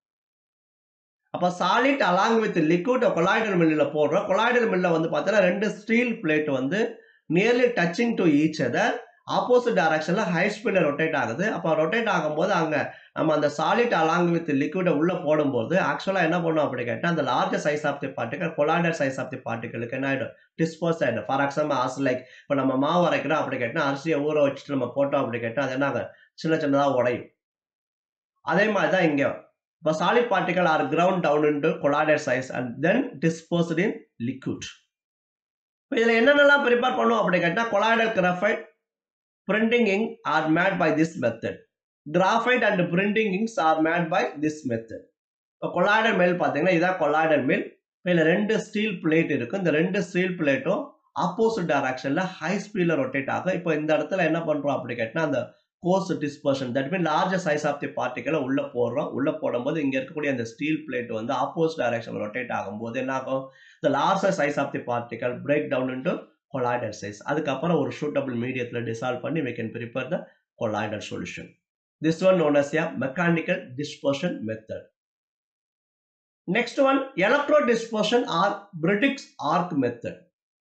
அப்போ solid along with liquid colloidal மில்லில் போடுறோம் கொலாய்டல் மில்லில் வந்து பார்த்தீங்கன்னா ரெண்டு steel plate வந்து nearly touching to each other opposite டைரக்ஷனில் ஹை ஸ்பீடில் ரொட்டேட் ஆகுது அப்போ ரொட்டேட் ஆகும்போது அங்கே நம்ம அந்த சாலிட் அலாங் வித் லிக்விடை உள்ளே போடும்போது ஆக்சுவலாக என்ன பண்ணும் அப்படி கேட்டால் அந்த larger size of the particle colloidal size of the பார்ட்டிகளுக்கு என்ன ஆகிடும் டிஸ்போஸ் ஆகிடும் ஃபார் எக்ஸாம்பிள் ஆஸ் லைக் இப்போ நம்ம மாவு அரைக்கிறோம் அப்படி கேட்டால் அரிசியை ஊற வச்சுட்டு நம்ம போட்டோம் அப்படி கேட்டால் அது என்ன ஆகும்? சின்ன சின்னதாக உடையும் அதே மாதிரி தான் இங்கே இப்போ solid particle are ground down into colloidal size and then dispersed in liquid இப்போ இதில் என்னென்னலாம் ப்ரிப்பேர் பண்ணுவோம் அப்படி கேட்டால் colloidal graphite printing ink are made by this method graphite and printing inks are made by this method இப்போ colloidal mill பார்த்தீங்கன்னா இதான் கொலாய்டர் mill இதில் ரெண்டு ஸ்டீல் பிளேட் இருக்கும் இந்த ரெண்டு ஸ்டீல் பிளேட்டும் ஆப்போசிட் டைரக்ஷனில் ஹை ஸ்பீடில் ரொட்டேட் ஆகும் இப்போ இந்த இடத்துல என்ன பண்ணுறோம் அப்படி கேட்டால் அந்த coarse dispersion that mean larger size of the பார்ட்டிகளை உள்ளே போடுறோம் உள்ளே போடும்போது இங்கே இருக்கக்கூடிய அந்த ஸ்டீல் பிளேட் வந்து ஆப்போசிட் டைரக்ஷனில் ரொட்டேட் ஆகும்போது என்ன ஆகும் the larger size of the particle break down into colloidal size அதுக்கப்புறம் ஒரு சூட்டபிள் மீடியத்தில் டிசால்வ் பண்ணி we can prepare the colloidal solution this one known as a mechanical dispersion method next one electro dispersion or British arc method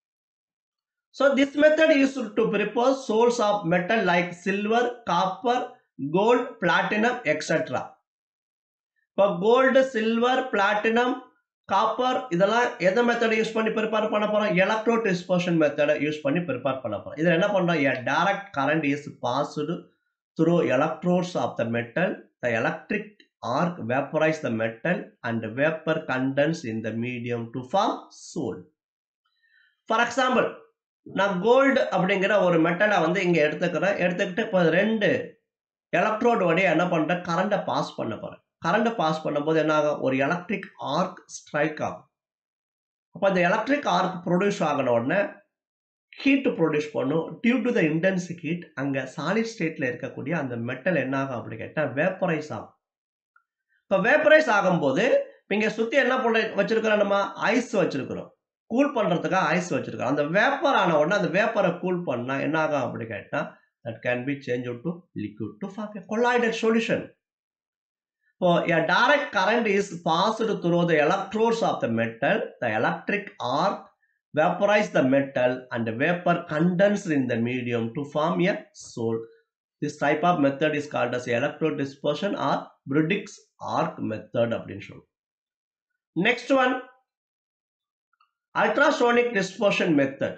so this method is to prepare source of metal like silver copper gold platinum etc இப்போ gold silver platinum copper இதெல்லாம் எந்த மெத்தடை use பண்ணி prepare பண்ண போறோம் electro dispersion மெத்தடை use பண்ணி prepare பண்ண போறோம் இதில் என்ன பண்றோம் a direct current is passed through electrodes of the metal the electric arc vaporize the metal and vapor condense in the medium to form soul for example நான் gold அப்படிங்கிற ஒரு மெட்டலை வந்து இங்கே எடுத்துக்கிறேன் எடுத்துக்கிட்டு இப்போ ரெண்டு எலக்ட்ரோடு வழியாக என்ன பண்ணுறேன் கரண்ட்டை பாஸ் பண்ண போகிறேன் கரண்ட்டை பாஸ் பண்ணும்போது என்ன ஆகும் ஒரு எலக்ட்ரிக் ஆர்க் ஸ்ட்ரைக் ஆகும் அப்போ அந்த எலக்ட்ரிக் ஆர்க் ப்ரொடியூஸ் ஆகின உடனே ஹீட் ப்ரொடியூஸ் பண்ணும் due to the intense heat அங்கே சாலிட் ஸ்டேட்டில் இருக்கக்கூடிய அந்த மெட்டல் என்ன ஆகும் அப்படி கேட்டால் வேப்பரைஸ் ஆகும் இப்போ வேப்பரைஸ் ஆகும்போது இப்போ இங்கே சுற்றி என்ன பண்ண வச்சிருக்கிறோம் நம்ம ஐஸ் வச்சிருக்கிறோம் கூல் பண்ணுறதுக்காக ஐஸ் வச்சிருக்கிறோம் அந்த வேப்பர் ஆன உடனே அந்த வேப்பரை கூல் பண்ணால் என்ன ஆகும் அப்படி கேட்டால் that can be change to liquid to form a colloidal solution So a direct current is passed through the electrodes of the metal. The electric arc vaporize the metal and the vapor condensed in the medium to form a soul. This type of method is called as electrode dispersion or Brodick's arc method. அப்படின்னு சொல்லுவோம். Next one, ultrasonic dispersion method.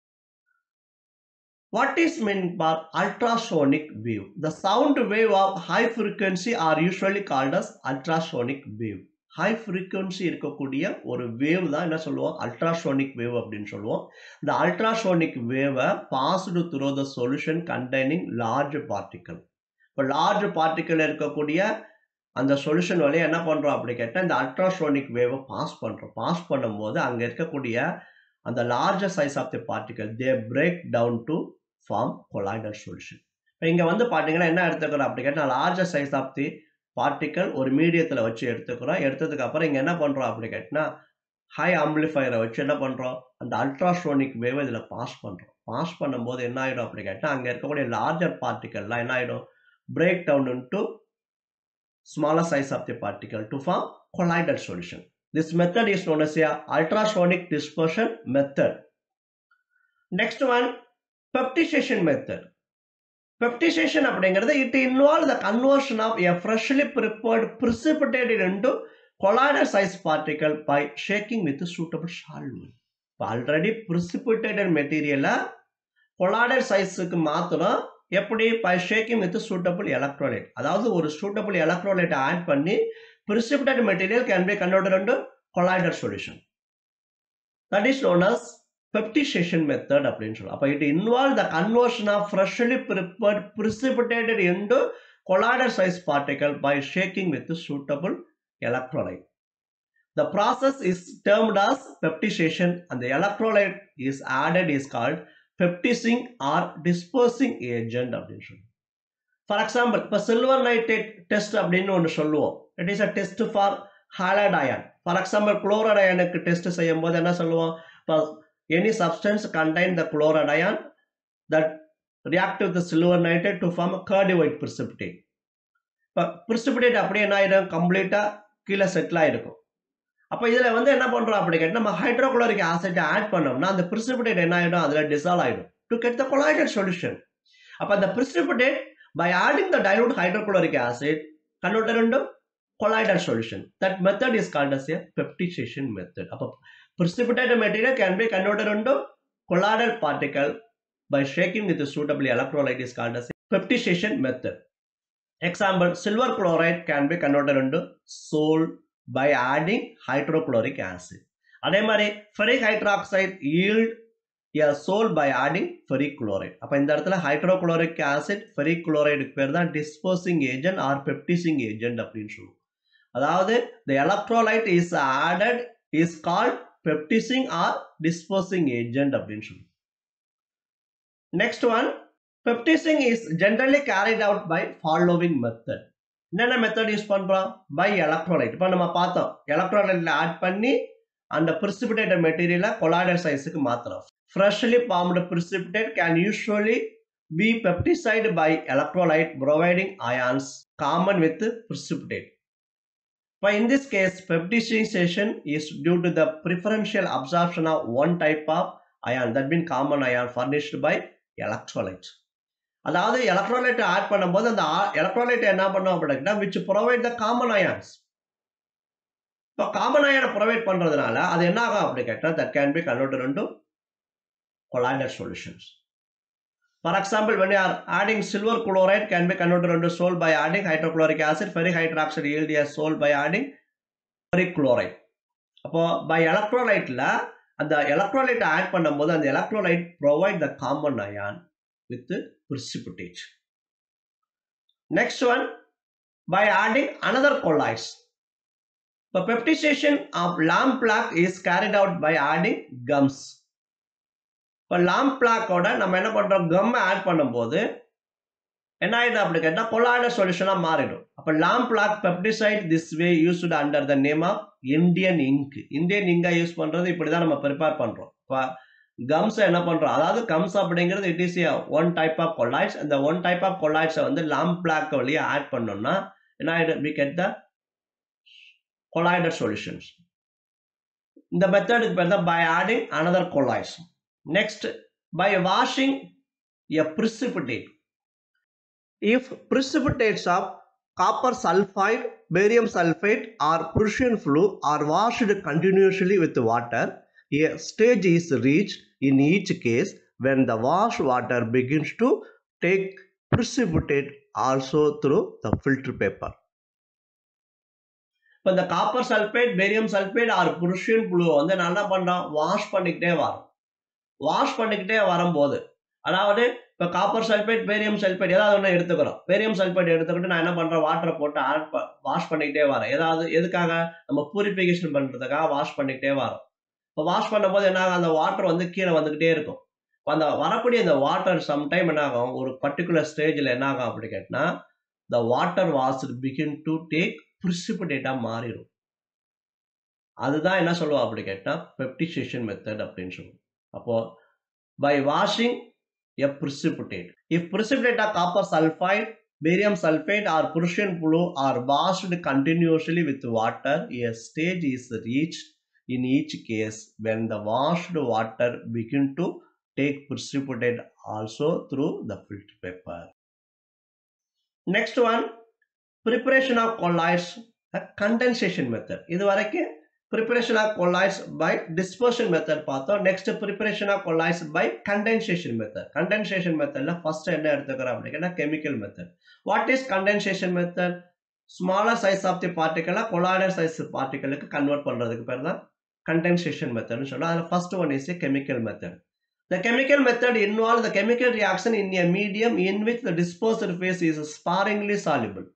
What is meant by ultrasonic wave? The sound wave of high frequency are usually called as ultrasonic wave. High frequency இருக்கக்கூடிய ஒரு wave தான் என்ன சொல்லுவோம் ultrasonic wave அப்படின்னு சொல்லுவோம் இந்த அல்ட்ராசோனிக் வேவை passed through the solution containing large particle இப்போ லார்ஜ் பார்ட்டிக்கல் இருக்கக்கூடிய அந்த சொல்யூஷன் வழியாக என்ன பண்ணுறோம் அப்படி கேட்டால் இந்த அல்ட்ராசோனிக் வேவை பாஸ் பண்ணுறோம் பாஸ் பண்ணும்போது அங்கே இருக்கக்கூடிய அந்த larger size of the particle they break down to form colloidal solution இப்போ இங்கே வந்து பார்த்தீங்கன்னா என்ன எடுத்துக்கிறோம் அப்படி கேட்டால் larger size of the particle ஒரு மீடியத்தில் வச்சு எடுத்துக்கிறோம் எடுத்ததுக்கு அப்புறம் இங்கே என்ன பண்ணுறோம் அப்படி கேட்டினா ஹை ஆம்பிளிஃபயரை வச்சு என்ன பண்ணுறோம் அந்த அல்ட்ராசோனிக் வேவை இதில் பாஸ் பண்ணுறோம் பாஸ் பண்ணும்போது என்ன ஆகிடும் அப்படி கேட்டால் அங்கே இருக்கக்கூடிய லார்ஜர் பார்ட்டிகல்லாம் என்ன ஆகிடும் break down to smaller size of the particle to form colloidal solution This method is known as a ultrasonic dispersion method. Next one, peptization method. Peptization அப்படிங்கிறது it involves the conversion of a freshly prepared precipitated into colloidal size particle by shaking with a suitable solvent. இப்போ already precipitated மெட்டீரியலை colloidal சைஸுக்கு மாற்றணும் எப்படி by shaking with suitable electrolyte அதாவது ஒரு suitable எலக்ட்ரோலைட்டை add பண்ணி precipitate material can be converted into colloidal solution. That is known as peptization method அப்படின்னு சொல்லுவோம் அப்போ it involve the conversion of freshly prepared precipitated into colloidal size particle by shaking with suitable electrolyte. The process is termed as peptization and the electrolyte is added is called peptizing or dispersing agent அப்படின்னு சொல்லுவோம் for example இப்போ silver nitrate test அப்படின்னு ஒன்று சொல்லுவோம் it is a test for halide ion for example chloride அயனுக்கு test செய்யும் போது என்ன சொல்லுவோம் இப்போ any substance contain the chloride ion that react with silver nitrate to form curdy white precipitate இப்போ பிரிசிபிடேட் அப்படியே என்ன ஆயிடும் கம்ப்ளீட்டாக கீழே செட்டில் ஆகிருக்கும் அப்போ இதில் வந்து என்ன பண்ணுறோம் அப்படி கேட்டால் நம்ம ஹைட்ரோகுளோரிக் ஆசிட் ஆட் பண்ணோம்னா அந்த பிரிசிபிடேட் என்ன ஆகிடும் அதில் டிசால்வ் ஆகிடும் to get the colloidal solution அப்போ அந்த precipitate by adding the dilute hydrochloric acid converted into colloidal solution. That method is called as a peptization method. அப்போ precipitated material can be converted into colloidal particle by shaking with a suitable electrolyte is called as a peptization method. Example, silver chloride can be converted into sol by adding hydrochloric acid. அதே மாதிரி ferric hydroxide yield a sol by adding ferric chloride. அப்போ இந்த இடத்துல hydrochloric acid ferric குளோரைடுக்கு பேர் தான் dispersing agent or peptising agent அப்படின்னு சொல்லுவோம் அதாவது the electrolyte is added is called peptizing or disposing agent அப்படின்னு சொல்லுவோம் next one peptizing is generally carried out by following method என்னென்ன மெத்தட் யூஸ் பண்றோம் பை எலக்ட்ரோலைட் இப்போ நம்ம பார்த்தோம் எலக்ட்ரோலைட்ல ஆட் பண்ணி அந்த பிரிசிபிடேட்டட் மெட்டீரியலை கொலாய்டல் சைஸுக்கு மாத்துறோம் freshly formed precipitate can usually be peptized by electrolyte providing ions common with precipitate but in this case peptidization is due to the preferential absorption of one type of ion that means common ion furnished by electrolyte அதாவது electrolyte add பண்ணும்போது அந்த electrolyte என்ன பண்ணும் அப்படின்னா which provide the common ions இப்போ common அயானை provide பண்றதுனால அது என்ன ஆகும் அப்படி கேட்டால் that can be converted into colloidal solutions. For example, when you are adding silver chloride can be converted into sol by adding hydrochloric acid, ferric hydroxide yield as sol by adding ferric chloride. அப்போ by எலக்ட்ரோலைட்ல அந்த electrolyte add பண்ணும்போது அந்த electrolyte provide the common ion with precipitate. Next one, by adding another colloids. The peptization of lamp black is carried out by adding gums. இப்போ lamp பிளாக்கோட நம்ம என்ன பண்ணுறோம் கம் ஆட் பண்ணும்போது என்ன ஆகிடும் அப்படி கேட்டால் கொலாய்டல் சொல்யூஷனாக மாறிடும் அப்போ lamp black peptised this way used under the name of Indian ink Indian இங்கா யூஸ் பண்ணுறது இப்படி தான் நம்ம ப்ரிப்பேர் பண்ணுறோம் இப்போ கம்ஸை என்ன பண்ணுறோம் அதாவது கம்ஸ் அப்படிங்கிறது it is one type of colloids அந்த ஒன் டைப் ஆஃப் கொலாய்ட்ஸை வந்து லாம்ப் பிளாக் வழியாக ஆட் பண்ணோம்னா என்ன ஆகிடும் we get the colloidal solutions இந்த மெத்தடுக்கு பேர் தான் by adding another colloids Next, by washing a precipitate. If precipitates of copper sulfide, barium sulfate or Prussian flu are washed continuously with water, a stage is reached in each case when the wash water begins to take precipitate also through the filter paper. இப்போ இந்த copper sulphate barium sulphate or Prussian blue வந்து நான் என்ன பண்ணுறோம் wash பண்ணிக்கிட்டே வரோம் wash பண்ணிக்கிட்டே வரும்போது அதாவது இப்போ காப்பர் சல்ஃபேட் பேரியம் சல்ஃபேட் ஏதாவது ஒன்று எடுத்துக்கிறோம் பேரியம் சல்ஃபேட் எடுத்துக்கிட்டு நான் என்ன பண்ணுறேன் வாட்டரை போட்டு ஆட் வாஷ் பண்ணிக்கிட்டே வரேன் ஏதாவது எதுக்காக நம்ம பூரிஃபிகேஷன் பண்ணுறதுக்காக வாஷ் பண்ணிக்கிட்டே வரோம் இப்போ வாஷ் பண்ணும்போது என்ன ஆகும் அந்த வாட்டர் வந்து கீழே வந்துக்கிட்டே இருக்கும் அந்த வரக்கூடிய அந்த வாட்டர் சம்டைம் என்ன ஆகும் ஒரு பர்டிகுலர் ஸ்டேஜில் என்ன ஆகும் அப்படி கேட்டினா the water was begin to take ப்ரிசிபிடேட்டாக மாறிடும் அதுதான் என்ன சொல்லுவோம் அப்படி கேட்டால் பெப்டிசேஷன் மெத்தட் அப்படின்னு சொல்லுவோம் அப்போ by washing a precipitate if precipitate of copper sulfide barium sulfate or prussian blue are washed continuously with water a stage is reached in each case when the washed water begin to take precipitate also through the filter paper next one preparation of colloids a condensation method இது வரைக்கும் preparation of colloids by dispersion method பார்த்தோம் next preparation of colloids by condensation method condensation methodல first என்ன எடுத்துக்கிறோம் அப்படின்னா chemical method what is condensation method smaller size of the particle colloidal size particle convert பண்றதுக்கு பேர் தான் condensation method சொல்றோம் அதுல first one is a chemical method the chemical method involves the chemical reaction in a medium in which the dispersed phase is sparingly soluble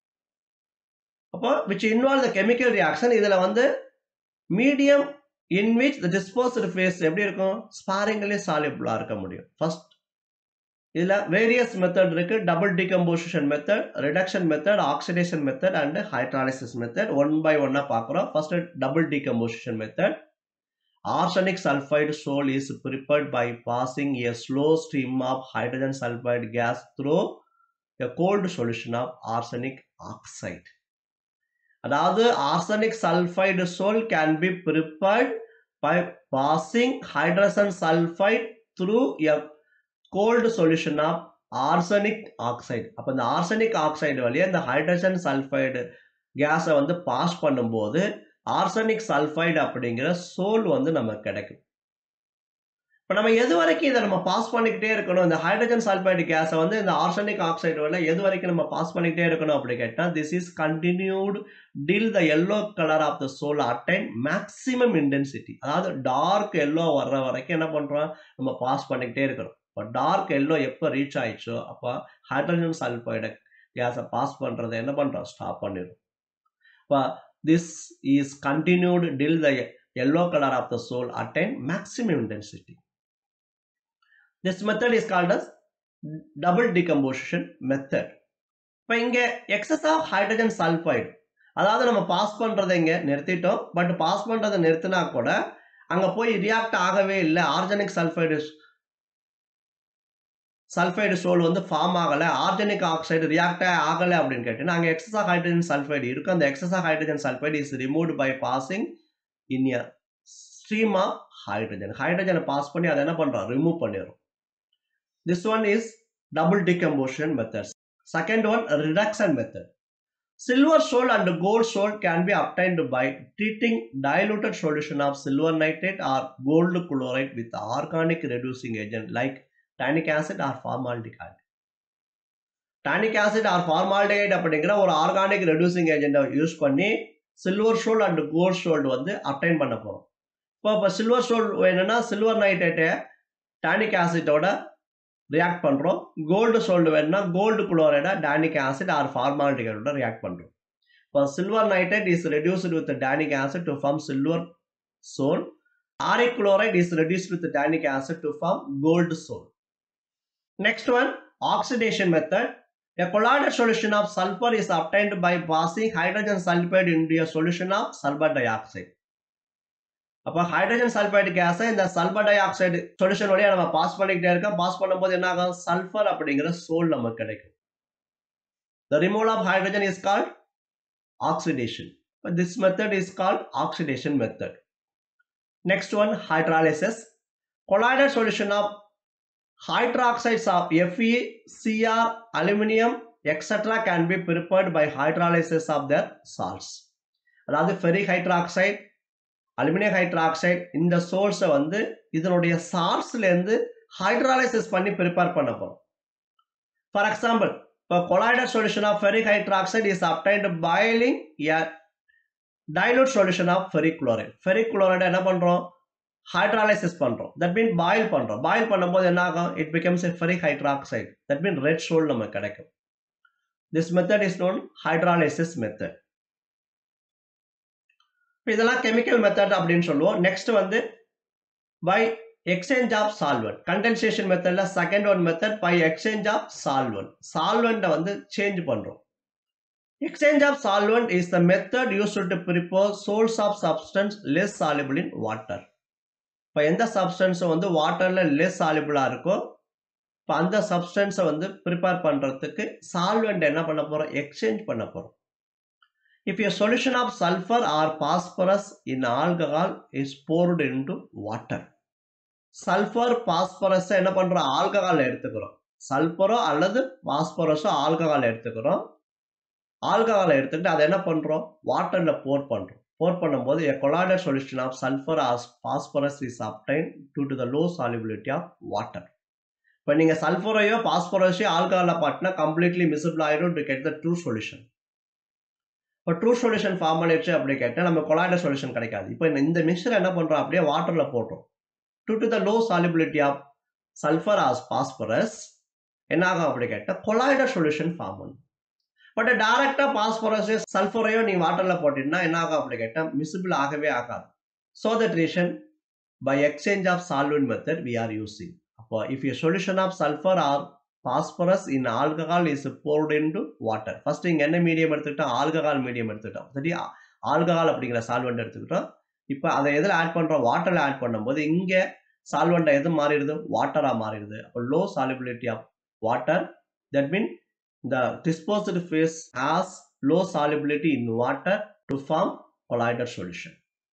அப்போ which involve the chemical reaction இதுல வந்து medium in which the disposed phase எப்படி இருக்கும் sparingly சாலிபிளா இருக்க முடியும் first இதுல various method இருக்கு double decomposition method reduction method oxidation method and hydrolysis method one by ஒன்னா பார்க்குறோம் first double decomposition method arsenic sulfide sol is prepared by passing a slow stream of hydrogen sulfide gas through a cold solution of arsenic oxide அதாவது arsenic sulphide sol can be prepared by passing hydrogen sulphide through a cold solution of arsenic oxide அப்போ இந்த arsenic oxide வழியாக இந்த hydrogen sulphide கேஸை வந்து pass பண்ணும்போது arsenic sulphide அப்படிங்கிற soul வந்து நமக்கு கிடைக்கும் இப்போ நம்ம எது வரைக்கும் இதை நம்ம பாஸ் பண்ணிக்கிட்டே இருக்கணும் இந்த ஹைட்ரஜன் சல்பைடு கேஸை வந்து இந்த ஆர்சனிக் ஆக்சைடு வரல எது வரைக்கும் நம்ம பாஸ் பண்ணிக்கிட்டே இருக்கணும் அப்படி கேட்டால் this is continued till the yellow colour of the sol attain maximum intensity அதாவது டார்க் எல்லோ வர்ற வரைக்கும் என்ன பண்ணுறோம் நம்ம பாஸ் பண்ணிக்கிட்டே இருக்கிறோம் இப்போ டார்க் எல்லோ எப்போ ரீச் ஆயிடுச்சோ அப்போ ஹைட்ரஜன் சல்பைடு கேஸை பாஸ் பண்ணுறதை என்ன பண்ணுறோம் ஸ்டாப் பண்ணிடும் இப்போ this is continued till the yellow color of the soul attain maximum intensity. This method is called as double decomposition method. இப்போ இங்கே எக்ஸஸ் ஆஃப் ஹைட்ரஜன் சல்ஃபைடு அதாவது நம்ம பாஸ் பண்ணுறதை இங்கே நிறுத்திட்டோம் பட் பாஸ் பண்ணுறதை நிறுத்தினா கூட அங்கே போய் ரியாக்ட் ஆகவே இல்லை ஆர்கானிக் சல்ஃபைடு சல்ஃபைடு சோல் வந்து ஃபார்ம் ஆகலை ஆர்கானிக் ஆக்சைடு ரியாக்டே ஆகலை அப்படின்னு கேட்டு நாங்கள் எக்ஸஸ் ஆஃப் ஹைட்ரஜன் சல்ஃபைடு இருக்கும் அந்த excess of hydrogen sulphide is removed by passing in a stream of hydrogen ஹைட்ரஜனை பாஸ் பண்ணி அதை என்ன பண்ணுறோம் ரிமூவ் பண்ணிடுறோம் this one is double decomposition methods second one reduction method Silver soul and gold soul can be obtained by treating diluted solution of silver nitrate or gold chloride with organic reducing agent like tannic acid or formaldehyde. Tannic acid or formaldehyde அப்படிங்கிற ஒரு organic reducing ஏஜென்ட்டை use பண்ணி silver sol and gold sol வந்து obtain பண்ண போகிறோம் இப்போ இப்போ silver sol வேணும்னா சில்வர் நைட்ரேட்டை டானிக் ஆசிட்டோட ரியாக்ட் பண்ணுறோம் கோல்டு சோல்டு வேணும்னா கோல்டு குளோரைடா டானிக் ஆசிட் ஆர் ஃபார்மாலிட்டிகளோட ரியாக்ட் பண்ணுறோம் இப்போ silver nitrate is reduced with tannic acid to form silver sol auric chloride is reduced with tannic acid to form gold sol next one oxidation method A colloidal solution of sulfur is obtained by passing hydrogen sulfide into a solution of sulfur dioxide. அப்போ hydrogen sulphide கேஸை இந்த sulphur di oxide solution வழியாக நம்ம pass பண்ணிக்கிட்டே இருக்கோம் pass பண்ணும்போது என்ன ஆகும் சல்ஃபர் அப்படிங்கிற சோல் நமக்கு கிடைக்கும் the removal of hydrogen is called oxidation this method is called oxidation method next one hydrolysis colloidal solution of hydroxides of Fe, Cr, aluminium, etc. can be prepared by hydrolysis of their salts. அதாவது ferric hydroxide aluminium hydroxide இந்த சோர்ஸை வந்து இதனுடைய சார்ஸ்லேருந்து hydrolysis பண்ணி prepare பண்ண போகிறோம் for example இப்போ colloidal solution of ferric hydroxide is obtained boiling a dilute solution of ferric chloride ferric குளோரைடை என்ன பண்ணுறோம் ஹைட்ராலைசிஸ் பண்ணுறோம் தட் மீன் பாயில் பண்ணுறோம் பாயில் பண்ணும்போது என்ன ஆகும் it becomes a ferric hydroxide that mean red sol நமக்கு கிடைக்கும் this method is known hydrolysis method இதெல்லாம் கெமிக்கல் மெத்தட் அப்படின்னு சொல்லுவோம் நெக்ஸ்ட் வந்து by exchange of solvent condensation மெத்தட்ல second one method by exchange of solvent சால்வெண்ட்டை வந்து சேஞ்ச் பண்ணுறோம் exchange of solvent is the method use to prepare sols of substance less soluble in water இப்போ எந்த சப்ஸ்டன்ஸும் வந்து வாட்டரில் லெஸ் சாலிபிளாக இருக்கோ இப்போ அந்த சப்ஸ்டன்ஸை வந்து ப்ரிப்பேர் பண்ணுறதுக்கு சால்வெண்ட் என்ன பண்ண போகிறோம் எக்ஸ்சேஞ்ச் பண்ண போகிறோம் if a solution of sulphur or phosphorus in alcohol is poured into water sulphur பாஸ்பரஸை என்ன பண்ணுறோம் ஆல்கஹால் எடுத்துக்கிறோம் சல்ஃபரோ அல்லது பாஸ்பரஸோ ஆல்கஹால் எடுத்துக்கிறோம் ஆல்கஹாலை எடுத்துக்கிட்டு அதை என்ன பண்ணுறோம் வாட்டரில் போர் பண்ணுறோம் போர் பண்ணும்போது a colloidal solution of sulphur as phosphorus is obtain due to the low solubility of water இப்போ நீங்கள் சல்ஃபரையோ பாஸ்பரஸையோ ஆல்கஹாலில் பாட்டினா கம்ப்ளீட்லி மிசிபிள் ஆகிடும் to get the true solution இப்போ ட்ரூ சொல்யூஷன் ஃபார்ம் பண்ணிடுச்சு அப்படி கேட்டால் நம்ம கொலாய்டல் சொல்யூஷன் கிடைக்காது இப்போ இந்த மிக்சர் என்ன பண்ணுறோம் அப்படியே வாட்டரில் போட்டோம் due to the low solubility of sulphur as phosphorus என்ன ஆகும் அப்படி கேட்டால் கொலாய்டல் சொல்யூஷன் ஃபார்ம் பண்ணும் பட் டைரக்டாக பாஸ்பரஸையோ சல்ஃபரையோ நீ வாட்டரில் போட்டிங்கன்னா என்ன ஆகும் அப்படி கேட்டால் மிசிபிள் ஆகவே ஆகாது so that reason by exchange of solvent method we are using அப்போ if you solution of sulphur or phosphorus in alcohol is poured into water first இங்கே என்ன மீடியம் எடுத்துக்கிட்டோம் ஆல்கஹால் மீடியம் எடுத்துக்கிட்டோம் சரி ஆல்கஹால் அப்படிங்கிற சால்வெண்ட் எடுத்துக்கிட்டோம் இப்போ அதை எதில் ஆட் பண்ணுறோம் வாட்டரில் ஆட் பண்ணும்போது இங்கே சால்வெண்ட்டை எது மாறிடுது வாட்டராக மாறிடுது அப்போ low solubility of water that mean the disposed phase has low solubility in water to form colloidal solution.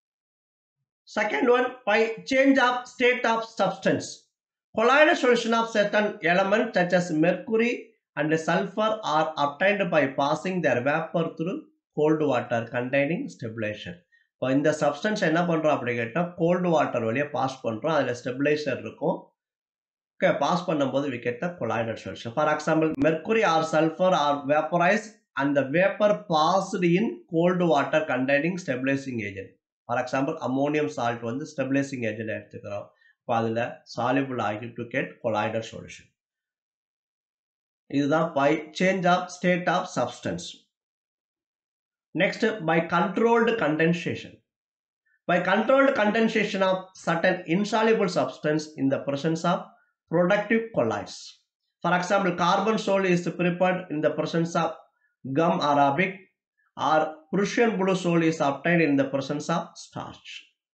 Second one, by change of state of substance. Colloidal solution of certain elements such as mercury and sulfur are obtained by passing their vapor through cold water containing stabilization. இப்போ இந்த substance என்ன பண்ணுறோம் அப்படி கேட்டால் cold water வழியாக pass பண்ணுறோம் அதில் stabiliser இருக்கும் ஓகே பாஸ் பண்ணும்போது we get the colloidal solution for example mercury or sulphur or vaporise அந்த vapour passed in cold water containing stabilising agent for example ammonium salt வந்து ஸ்டெபிளைசிங் ஏஜென்ட் எடுத்துக்கிறோம் இப்போ அதில் சாலிபிள் ஆகி டு கெட் கொலாய்டல் சொல்யூஷன் இதுதான் by change of state of substance next by controlled condensation by controlled condensation of certain insoluble substance in the presence of productive colloids. For example, carbon sol is prepared in the presence of gum arabic or Prussian blue sol is obtained in the presence of starch.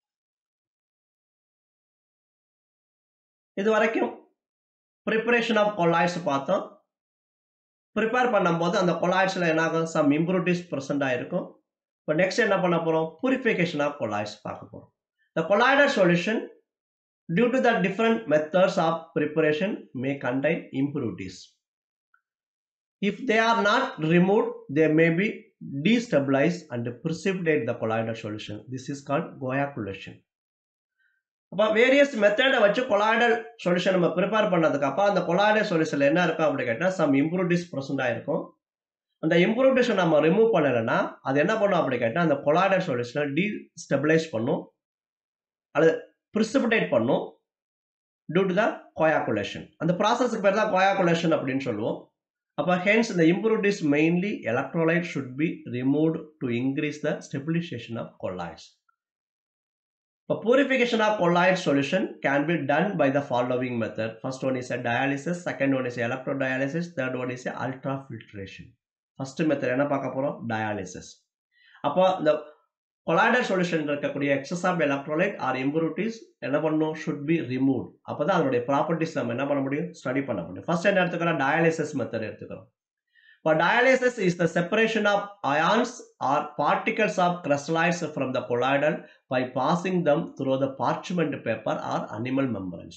இது வரைக்கும் preparation of colloids பார்த்தோம் prepare பண்ணும்போது அந்த கொலாய்ட்ஸில் என்ன ஆகும் some இம்ப்ரூவ்டிஸ் present ஆகிருக்கும் இப்போ next என்ன பண்ண போகிறோம் purification ஆஃப் கொலாய்ட்ஸ் பார்க்க போகிறோம் the colloidal solution due to the different methods of preparation may contain impurities if they are not removed they may be destabilized and precipitate the colloidal solution this is called coagulation அப்போ various மெத்தடை வச்சு colloidal solution நம்ம prepare பண்ணதுக்கு அப்புறம் அந்த colloidal சொல்யூஷனில் என்ன இருக்கும் அப்படி கேட்டால் சம் இம்ப்ரூவ்டிஸ் ப்ரெசென்ட் ஆயிருக்கும் அந்த இம்ப்ரூவ்டேஷன் நம்ம ரிமூவ் பண்ணலைன்னா அது என்ன பண்ணும் அப்படி கேட்டால் அந்த கொலாய்டல் சொல்யூஷனை டீ ஸ்டெபிளைஸ் பண்ணும் அல்லது ப்ரிசிபிடேட் பண்ணும் டியூ டு த கோயாகுலேஷன் அந்த ப்ராசஸ்க்கு பேர் தான் கோயாகுலேஷன் அப்படின்னு சொல்லுவோம் அப்போ ஹென்ஸ் இந்த impurities mainly electrolyte should be removed to increase the stabilisation of colloids இப்போ purification of colloid solution can be done by the following method. First one is a dialysis, second one is electrodialysis, third one is a ultrafiltration. First method என்ன பார்க்க போகிறோம் dialysis அப்போ இந்த colloidal solution இருக்கக்கூடிய excess of electrolyte or impurities என்ன பண்ணணும் should be remove அப்போ தான் அதனுடைய ப்ராப்பர்ட்டிஸ் நம்ம என்ன பண்ண முடியும் ஸ்டடி பண்ண முடியும் ஃபர்ஸ்ட் என்ன எடுத்துக்கிறோம் டயாலிசிஸ் மெத்தட் எடுத்துக்கிறோம் இப்போ dialysis is the separation of ions or particles of crystallites from the colloidal by passing them through the parchment paper or animal membranes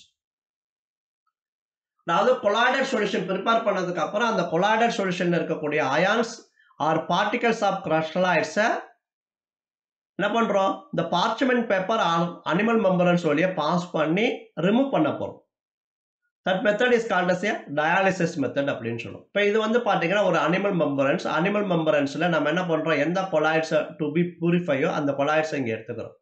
அதாவது கொலாய்டல் சொல்யூஷன் ப்ரிப்பேர் பண்ணதுக்கு அப்புறம் அந்த கொலாய்டல் சொல்யூஷன்ல இருக்கக்கூடிய அயான்ஸ் ஆர் பார்ட்டிகல்ஸ் ஆஃப் கிரஸ்டலைட்ஸை என்ன பண்றோம் இந்த பார்ச்மெண்ட் பேப்பர் அனிமல் மெம்பரன்ஸ் வழியா பாஸ் பண்ணி ரிமூவ் பண்ண போறோம் that method is called as a dialysis method அப்படின்னு சொல்லுவோம் இப்போ இது வந்து பார்த்தீங்கன்னா ஒரு அனிமல் மெம்பரன்ஸ் அனிமல் மெம்பரன்ஸில் நம்ம என்ன பண்ணுறோம் எந்த கொலாய்ட்ஸை டு பி பியூரிஃபையோ அந்த கொலாய்ட்ஸை இங்கே எடுத்துக்கிறோம்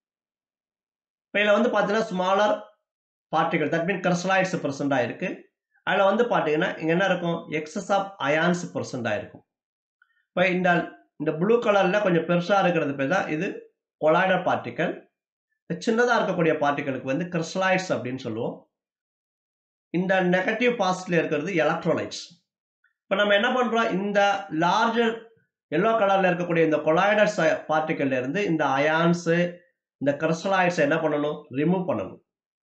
இப்போ இதில் வந்து பார்த்தீங்கன்னா smaller particle that mean crystallites present ஆயிருக்கு அதில் வந்து பார்த்தீங்கன்னா இங்கே என்ன இருக்கும் எக்ஸஸ் ஆஃப் அயான்ஸ் ப்ரெசென்ட் ஆயிருக்கும் இப்போ இந்த இந்த ப்ளூ கலரில் கொஞ்சம் பெருசாக இருக்கிறது பேர் தான் இது கொலாய்டர் பார்ட்டிக்கல் சின்னதாக இருக்கக்கூடிய பார்ட்டிகளுக்கு வந்து கிறிஸ்டலைட்ஸ் அப்படின்னு சொல்லுவோம் இந்த நெகட்டிவ் பாசிட்டிவ்ல இருக்கிறது எலக்ட்ரோலைட்ஸ் இப்போ நம்ம என்ன பண்ணுறோம் இந்த லார்ஜர் எல்லோ கலரில் இருக்கக்கூடிய இந்த கொலாய்டர் பார்ட்டிக்கல்ல இருந்து இந்த அயான்ஸு இந்த கிறிஸ்டலைட்ஸ் என்ன பண்ணணும் ரிமூவ் பண்ணணும்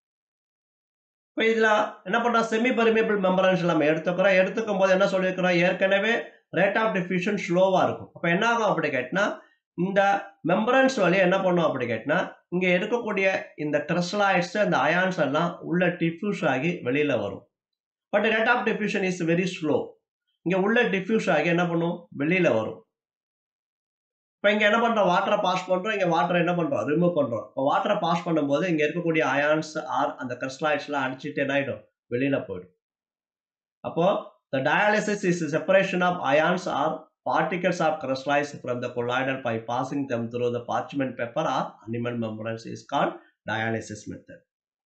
இப்போ இதில் என்ன பண்ணுறோம் செமி பர்மியபிள் மெம்பரன்ஸ் நம்ம எடுத்துக்கிறோம் எடுத்துக்கும் போது என்ன சொல்லியிருக்கிறோம் ஏற்கனவே ரேட் ஆஃப் டிஃப்யூஷன் ஸ்லோவாக இருக்கும் அப்போ என்ன ஆகும் அப்படி கேட்டினா இந்த மெம்பரன்ஸ் வழியாக என்ன பண்ணும் அப்படி கேட்டினா இங்கே இருக்கக்கூடிய இந்த கிறிஸ்டலாய்ட்ஸ் அந்த அயான்ஸ் எல்லாம் உள்ள டிஃப்யூஸ் ஆகி வெளியில் வரும் but rate of diffusion is very slow இங்கே உள்ள டிஃப்யூஸ் ஆகி என்ன பண்ணும் வெளியில் வரும் இப்போ இங்கே என்ன பண்ணுறோம் வாட்டரை பாஸ் பண்ணுறோம் இங்கே வாட்டரை என்ன பண்ணுறோம் ரிமூவ் பண்ணுறோம் இப்போ வாட்டரை பாஸ் பண்ணும்போது இங்கே இருக்கக்கூடிய அயான்ஸ் ஆர் அந்த கிறிஸ்டலாய்ட்ஸ்லாம் அடிச்சுட்டு என்ன ஆகிடும் வெளியில் போயிடும் அப்போ the dialysis is separation of ions or particles of crystallize from the colloidal by passing them through the parchment paper or animal membranes is called dialysis method.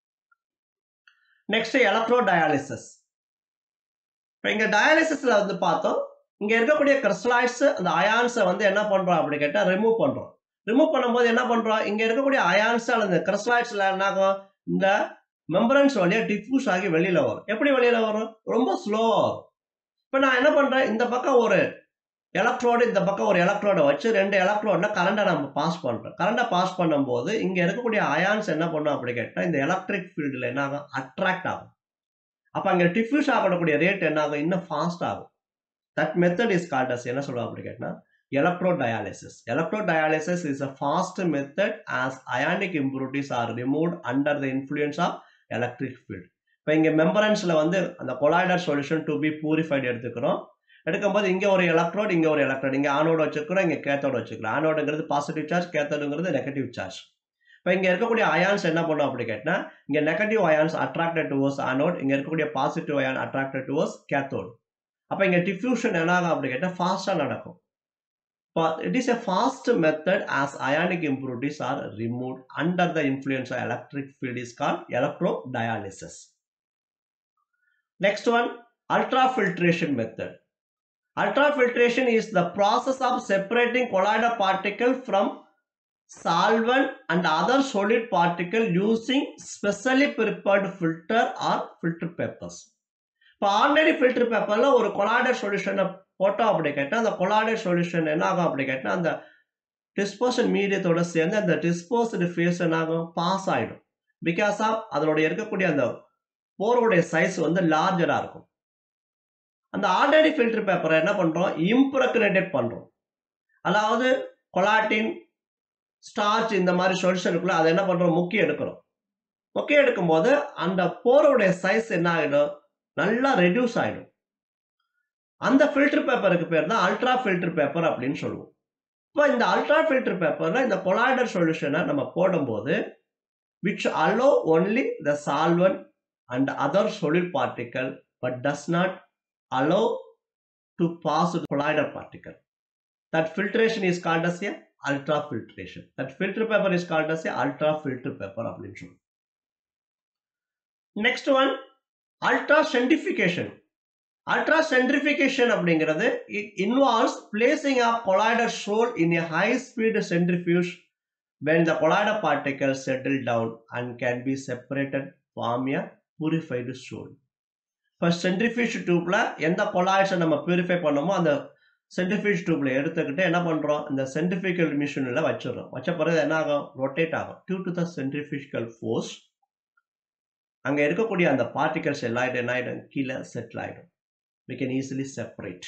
Next, electrodialysis. இப்போ இங்கே டயாலிசிஸில் வந்து பார்த்தோம் இங்கே இருக்கக்கூடிய கிறிஸ்டலைட்ஸ் அந்த அயான்ஸை வந்து என்ன பண்ணுறோம் அப்படி கேட்டால் ரிமூவ் பண்ணுறோம் ரிமூவ் பண்ணும்போது என்ன பண்ணுறோம் இங்கே இருக்கக்கூடிய அயான்ஸ் அல்லது கிறிஸ்டலைட்ஸில் என்ன ஆகும் இந்த மெம்பரன்ஸ் வழியாக டிஃப்யூஸ் ஆகி வெளியில் வரும் எப்படி வெளியில் வரும் ரொம்ப ஸ்லோவாக வரும் இப்போ நான் என்ன பண்ணுறேன் இந்த பக்கம் ஒரு எலக்ட்ரோடு இந்த பக்கம் ஒரு எலக்ட்ரோடை வச்சு ரெண்டு எலக்ட்ரோடில் கரண்டை நம்ம பாஸ் பண்ணுறோம் கரண்டை பாஸ் பண்ணும்போது இங்கே இருக்கக்கூடிய அயான்ஸ் என்ன பண்ணும் அப்படி கேட்டால் இந்த எலக்ட்ரிக் ஃபீல்டில் என்ன ஆகும் அட்ராக்ட் ஆகும் அப்போ அங்கே டிஃப்யூஸ் ஆகக்கூடிய ரேட் என்ன ஆகும் இன்னும் ஃபாஸ்ட் ஆகும் தட் மெத்தட் இஸ் கால்டஸ் என்ன சொல்லுவோம் அப்படி கேட்டால் electro dialysis electro dialysis is a fast method as ionic impurities are remove under the influence of electric field இப்போ இங்கே மெம்பரன்ஸில் வந்து அந்த colloidal solution to be purified எடுத்துக்கிறோம் எடுக்கும்போது இங்கே ஒரு எலக்ட்ரோட் இங்கே ஒரு எலக்ட்ரோட் இங்கே ஆனோடு வச்சுக்கிறோம் இங்கே கேத்தோடு வச்சுக்கிறோம் ஆனோடுங்கிறது பாசிட்டிவ் சார்ஜ் கேத்தோடுங்கிறது நெகட்டிவ் சார்ஜ் இப்போ இங்கே இருக்கக்கூடிய அயான்ஸ் என்ன பண்ணும் அப்படி கேட்டால் இங்கே negative ions attracted towards anode இங்கே இருக்கக்கூடிய positive ion attracted towards cathode அப்போ இங்கே டிஃப்யூஷன் என்ன ஆகும் அப்படி கேட்டால் ஃபாஸ்ட்டாக நடக்கும் it is a fast method as ionic impurities are removed under the influence of electric field is called electrodialysis. Next one, ultrafiltration method. Ultrafiltration is the process of separating colloidal particle from solvent and other solid particle using specially prepared filter or filter papers. இப்போ already filter பேப்பரில் ஒரு கொலாய்டர் சொல்யூஷனை போட்டோம் அப்படி கேட்டால் அந்த colloidal solution என்ன ஆகும் அப்படி கேட்டால் அந்த டிஸ்போசன் மீடியத்தோட சேர்ந்து அந்த டிஸ்போஸ்டு ஃபேஸ் என்ன ஆகும் பாஸ் ஆகிடும் பிகாஸ் ஆஃப் அதனுடைய இருக்கக்கூடிய அந்த போரோடைய சைஸ் வந்து லார்ஜராக இருக்கும் அந்த ஆல்ரெடி ஃபில்டர் பேப்பரை என்ன பண்ணுறோம் இம்ப்ரக்னேட்டட் பண்ணுறோம் அதாவது கொலாட்டின் ஸ்டார்ச் இந்த மாதிரி சொல்யூஷனுக்குள்ள அதை என்ன பண்ணுறோம் முக்கிய எடுக்கிறோம் முக்கிய எடுக்கும்போது அந்த போரோடைய சைஸ் என்ன ஆகிடும் நல்லா ரெடியூஸ் ஆகிடும் அந்த ஃபில்டர் பேப்பருக்கு பேர் தான் அல்ட்ரா ஃபில்டர் பேப்பர் அப்படின்னு சொல்லுவோம் இப்போ இந்த அல்ட்ரா ஃபில்டர் பேப்பரில் இந்த கொலாய்டர் சொல்யூஷனை நம்ம போடும்போது which allow only the solvent and other solid particle but does not allow to pass the colloidal particle. That filtration is called as a ultrafiltration. That filter paper is called as a ultrafilter paper அப்படின்னு சொல்லுவோம் next one ultra centrifugation ultra centrifugation அப்படிங்கிறது it involves placing of colloidal sol in a high speed centrifuge when the colloidal particles settle down and can be separated form a purified soil. இப்போ centrifuge டியூப்ல எந்த கொலாய்ட்ஸை நம்ம purify பண்ணோமோ அந்த centrifuge டியூப்ல எடுத்துக்கிட்டு என்ன பண்றோம் இந்த சென்ட்ரிஃபிகல் மிஷினில் வச்சிடறோம் வச்ச பிறகு என்ன ஆகும் ரொட்டேட் ஆகும் due to the centrifugal force அங்கே இருக்கக்கூடிய அந்த பார்ட்டிகல்ஸ் எல்லாம் என்ன ஆகிடும் கீழே செட்டில் ஆகிடும் we can easily separate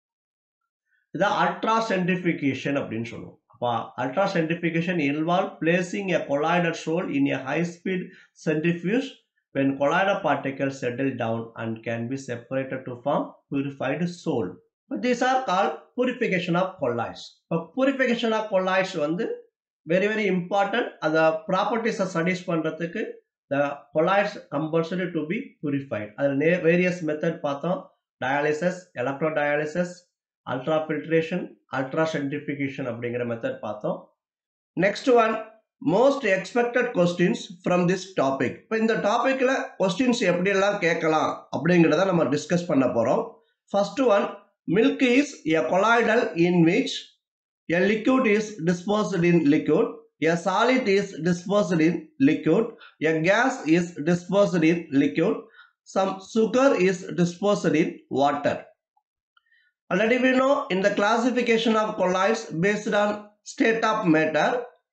இதான் அல்ட்ரா சென்ட்ரிஃபிகேஷன் அப்படின்னு சொல்லுவோம் அப்போ ultra centrifugation involve placing a colloidal sol in a high speed centrifuge when colloidal particles settle down and can be separated to form purified soul. But these are called purification of colloids. இப்போ purification of colloids வந்து very very important அந்த ப்ராப்பர்ட்டிஸை studies பண்ணுறதுக்கு the colloids compulsory to be purified அதில் நே various method பார்த்தோம் dialysis electro dialysis ultra filtration ultra centrifugation அப்படிங்கிற method பார்த்தோம் next one most expected questions from this topic இப்போ இந்த டாப்பிக்கில் கொஸ்டின்ஸ் எப்படியெல்லாம் கேட்கலாம் அப்படிங்கிறத நம்ம டிஸ்கஸ் பண்ண போகிறோம் first one milk is a colloidal in which a liquid is disposed in liquid a solid is disposed in liquid a gas is disposed in liquid some sugar is disposed in water. Already we know in the classification of colloids based on state of matter,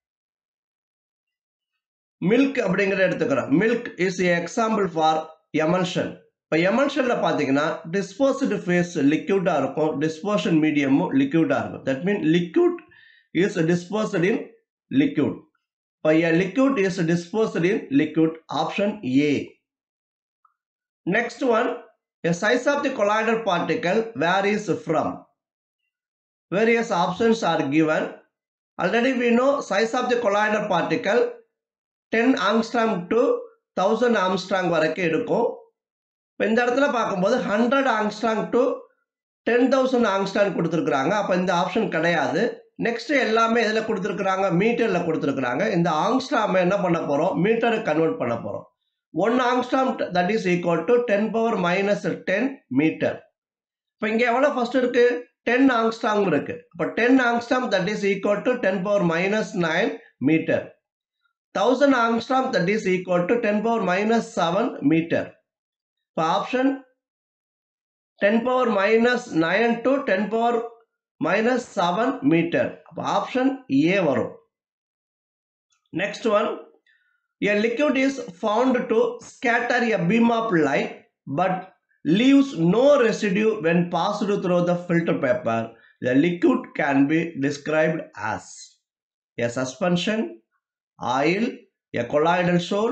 milk அப்படிங்கிற எடுத்துக்கிறோம் milk is a example for emulsion. இப்போ எமல்ஷன்ல பார்த்தீங்கன்னா disposed face லிக்யூடாக இருக்கும் dispersion மீடியமும் லிக்யூடாக இருக்கும் that mean liquid is disposed in liquid இப்போ a liquid is disposed in liquid option A Next one, a size of the colloidal particle varies from. Various options are given. Already we know size of the colloidal particle 10 angstrom to 1000 angstrom வரைக்கும் இருக்கும் இப்போ இந்த இடத்துல பார்க்கும்போது hundred angstrom to ten thousand angstrom கொடுத்துருக்குறாங்க அப்போ இந்த option கிடையாது நெக்ஸ்ட் எல்லாமே எதில் கொடுத்துருக்குறாங்க மீட்டரில் கொடுத்துருக்குறாங்க இந்த ஆங்ஸ்ட்ராமை என்ன பண்ண போகிறோம் மீட்டருக்கு கன்வெர்ட் பண்ண போகிறோம் one angstrom that is equal to ten power minus ten metre இப்போ இங்கே எவ்வளோ ஃபர்ஸ்ட் இருக்கு டென் ஆங்ஸ்டாம் இருக்கு இப்போ ten angstrom that is equal to ten power minus nine metre thousand angstrom that is equal to ten power minus seven metre இப்போ option ten power minus nine to ten power minus seven metre அப்போ option A வரும் next one A liquid is found to scatter a beam of light but leaves no residue when passed through the filter paper. The liquid can be described as a suspension, oil, a colloidal soul,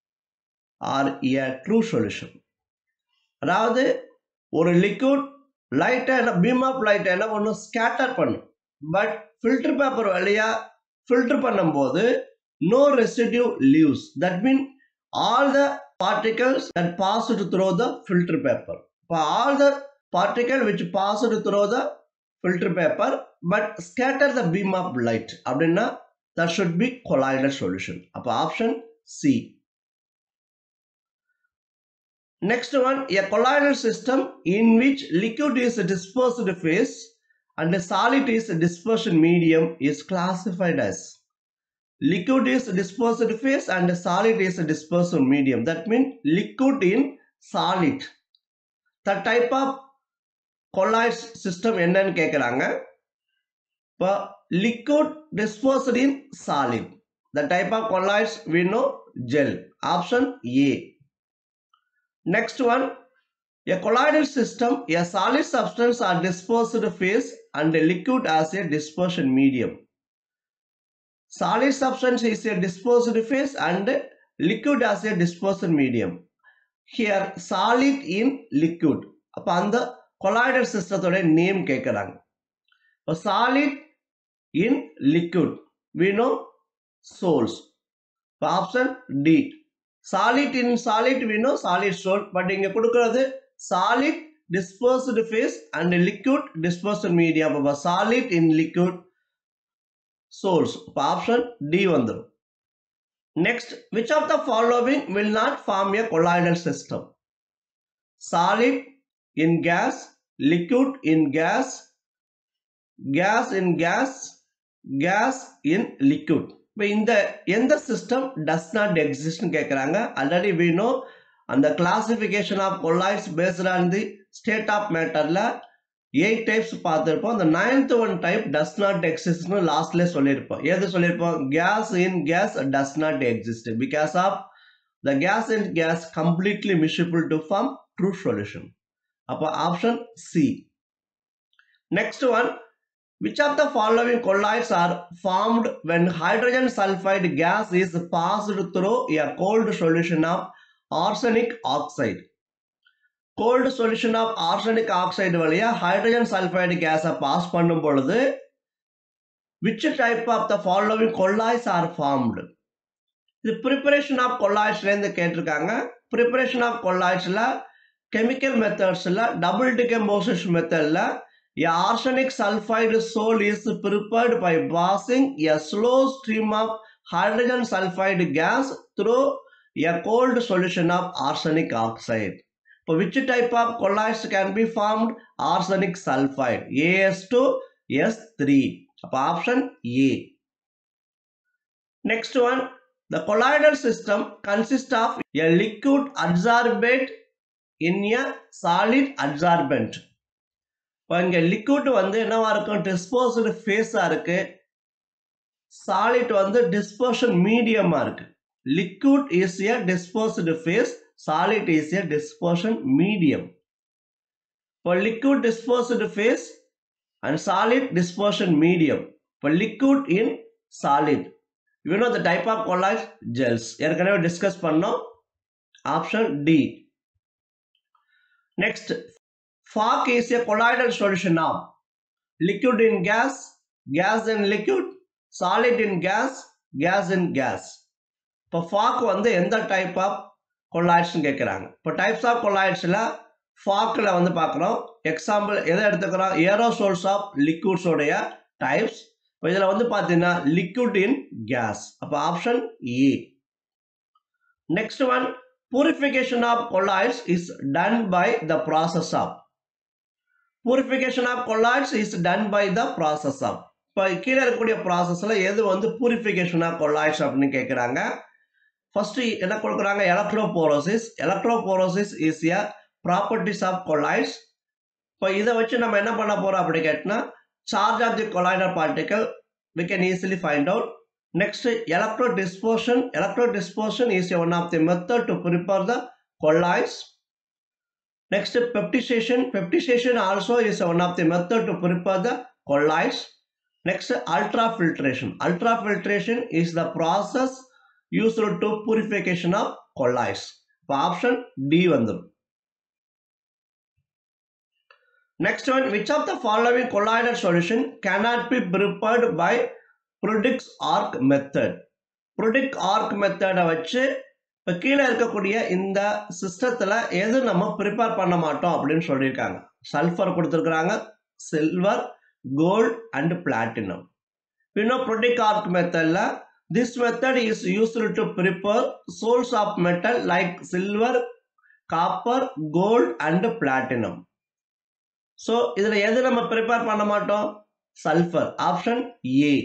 or a true solution. அதாவது ஒரு liquid லைட்டை என்ன beam of லைட்டை என்ன பண்ணும் scatter பண்ணும் but filter paper வழியாக filter பண்ணும்போது no residue leaves. That means all the particles that passed through the filter paper. For all the particle which passed through the filter paper but scatter the beam of light. அப்படின்னா that should be colloidal solution. அப்போ option C. Next one, a colloidal system in which liquid is dispersed phase and solid is dispersion medium is classified as liquid is dispersed phase and solid is dispersion medium. That means liquid in solid. The type of colloid system என்னன்னு கேட்குறாங்க இப்போ liquid dispersed in solid. The type of colloids we know gel. Option A. Next one, a colloidal system, a solid substance are dispersed phase and a liquid as a dispersion medium. solid substance is a dispersed phase and liquid as a dispersion medium. Here solid in liquid. அப்போ அந்த colloidal சிஸ்டத்தோட name கேட்குறாங்க இப்போ solid in liquid we know souls இப்போ option D solid in solid we know solid soul but இங்கே கொடுக்கறது solid dispersed phase and liquid dispersion medium அப்போ solid in liquid sols இப்போ option D வந்துடும் next which of the following will not form a colloidal system solid in gas liquid in gas gas in gas gas in liquid இப்போ இந்த எந்த system does not எக்ஸிஸ்ட்னு கேட்குறாங்க already வீணோ அந்த classification of colloids based on the state of மேட்டரில் eight types பார்த்துருப்போம் அந்த ninth one type does not எக்ஸிஸ்ட்னு லாஸ்ட்லேயே சொல்லியிருப்போம் எது சொல்லியிருப்போம் gas in gas does not exist because of the gas in gas completely miscible to form true solution அப்போ option C next one which of the following colloids are formed when hydrogen sulphide gas is passed through a cold solution of arsenic oxide gold solution of arsenic oxide வழியா hydrogen sulphide கேஸை pass பண்ணும் பொழுது which type of the following colloids are formed இது preparation of கொல்லாய்ஸ்லேருந்து கேட்டிருக்காங்க preparation of கொல்லாய்ஸில் chemical மெத்தட்ஸில் double decomposition மெத்தடில் A arsenic sulfide soul is prepared by passing a slow stream of hydrogen sulfide gas through a cold solution of arsenic oxide. For which type of colloids can be formed? Arsenic sulfide. AS2, S3. Option A. Next one. The colloidal system consists of a liquid adsorbate in a solid adsorbent. இப்போ இங்கே liquid வந்து என்னவா இருக்கும் disposed ஃபேஸாக இருக்கு solid வந்து dispersion மீடியமாக இருக்கு liquid is a dispersed phase solid is a dispersion medium இப்போ liquid dispersed phase and solid dispersion medium இப்போ liquid in solid you know the type of colloid gels ஏற்கனவே டிஸ்கஸ் பண்ணோம் option D next Fork is a colloidal solution of liquid in gas, gas in liquid, solid in gas, gas in gas. இப்போ fog வந்து எந்த type of கொலாய்ட்ஸ்னு கேட்குறாங்க இப்போ types of கொலாய்ட்ஸில் ஃபாக்கில் வந்து பார்க்குறோம் example எதை எடுத்துக்கிறோம் ஏரோசோல்ஸ் ஆஃப் லிக்விட்ஸோடைய டைப்ஸ் இப்போ இதில் வந்து பார்த்தீங்கன்னா லிக்விட் இன் கேஸ் அப்போ option A next one purification of colloids is done by the process of purification of colloids is done by the process of இப்போ கீழே இருக்கக்கூடிய ப்ராசஸில் எது வந்து பூரிஃபிகேஷன் ஆஃப் கொலாய்ட்ஸ் அப்படின்னு கேட்குறாங்க ஃபஸ்ட்டு என்ன கொடுக்குறாங்க electrophoresis electrophoresis is a properties of colloids இப்போ இதை வச்சு நம்ம என்ன பண்ண போகிறோம் அப்படி கேட்டினா charge of the colloidal particle we can easily find out next electro dispersion electro dispersion is one of the method to prepare the colloids next peptidation peptidation also is one of the method to prepare the colloids next ultrafiltration ultrafiltration is the process used to purification of colloids இப்போ option D வந்துடும் Next one, which of the following colloidal solution cannot be prepared by Prudix arc method? Prudix arc method வச்சு இப்போ கீழே இருக்கக்கூடிய இந்த சிஸ்டத்தில் எது நம்ம ப்ரிப்பேர் பண்ண மாட்டோம் அப்படின்னு சொல்லியிருக்காங்க சல்ஃபர் கொடுத்துருக்குறாங்க சில்வர் கோல்ட் அண்ட் பிளாட்டினம் இன்னும் ப்ரொடிக் ஆர்க் மெத்தடில் this method is used to prepare sols of metal like silver copper gold and platinum so இதில் எது நம்ம ப்ரிப்பேர் பண்ண மாட்டோம் sulphur option A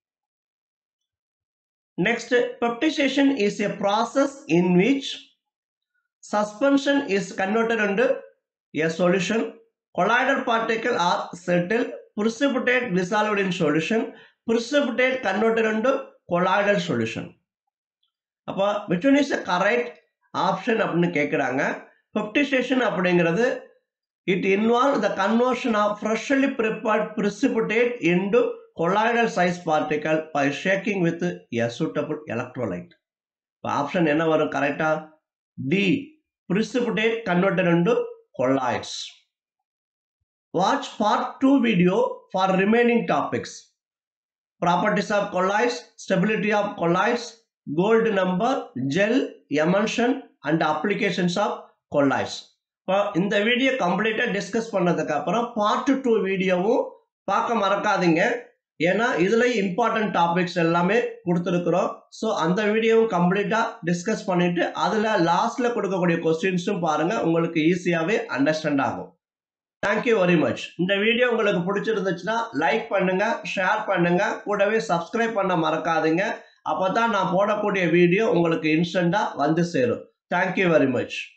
Next, peptization is a process in which suspension is converted into a solution. Colloidal particles are settled, precipitate dissolved in solution, precipitate converted into colloidal solution. அப்போ which one is the correct option அப்படின்னு கேட்குறாங்க peptization அப்படிங்கிறது it involve the conversion of freshly prepared precipitate into colloidal size particle by shaking with a suitable electrolyte. இப்போ option என்ன வரும் கரெக்டா D precipitate converted into colloids. Watch part 2 video for remaining topics. Properties of colloids, stability of colloids, gold number, gel, emulsion and applications of colloids. இப்போ இந்த video கம்ப்ளீட்டாக discuss பண்ணதுக்கு அப்புறம் part two வீடியோவும் பார்க்க மறக்காதீங்க ஏன்னா இதில் இம்பார்ட்டன்ட் டாபிக்ஸ் எல்லாமே கொடுத்துருக்குறோம் ஸோ அந்த வீடியோவும் கம்ப்ளீட்டாக டிஸ்கஸ் பண்ணிட்டு அதில் லாஸ்ட்டில் கொடுக்கக்கூடிய கொஸ்டின்ஸும் பாருங்கள் உங்களுக்கு ஈஸியாகவே அண்டர்ஸ்டாண்ட் ஆகும் தேங்க்யூ வெரி மச் இந்த வீடியோ உங்களுக்கு பிடிச்சிருந்துச்சுன்னா லைக் பண்ணுங்க ஷேர் பண்ணுங்க கூடவே சப்ஸ்கிரைப் பண்ண மறக்காதீங்க அப்போ தான் நான் போடக்கூடிய வீடியோ உங்களுக்கு இன்ஸ்டண்ட்டாக வந்து சேரும் தேங்க்யூ வெரி மச்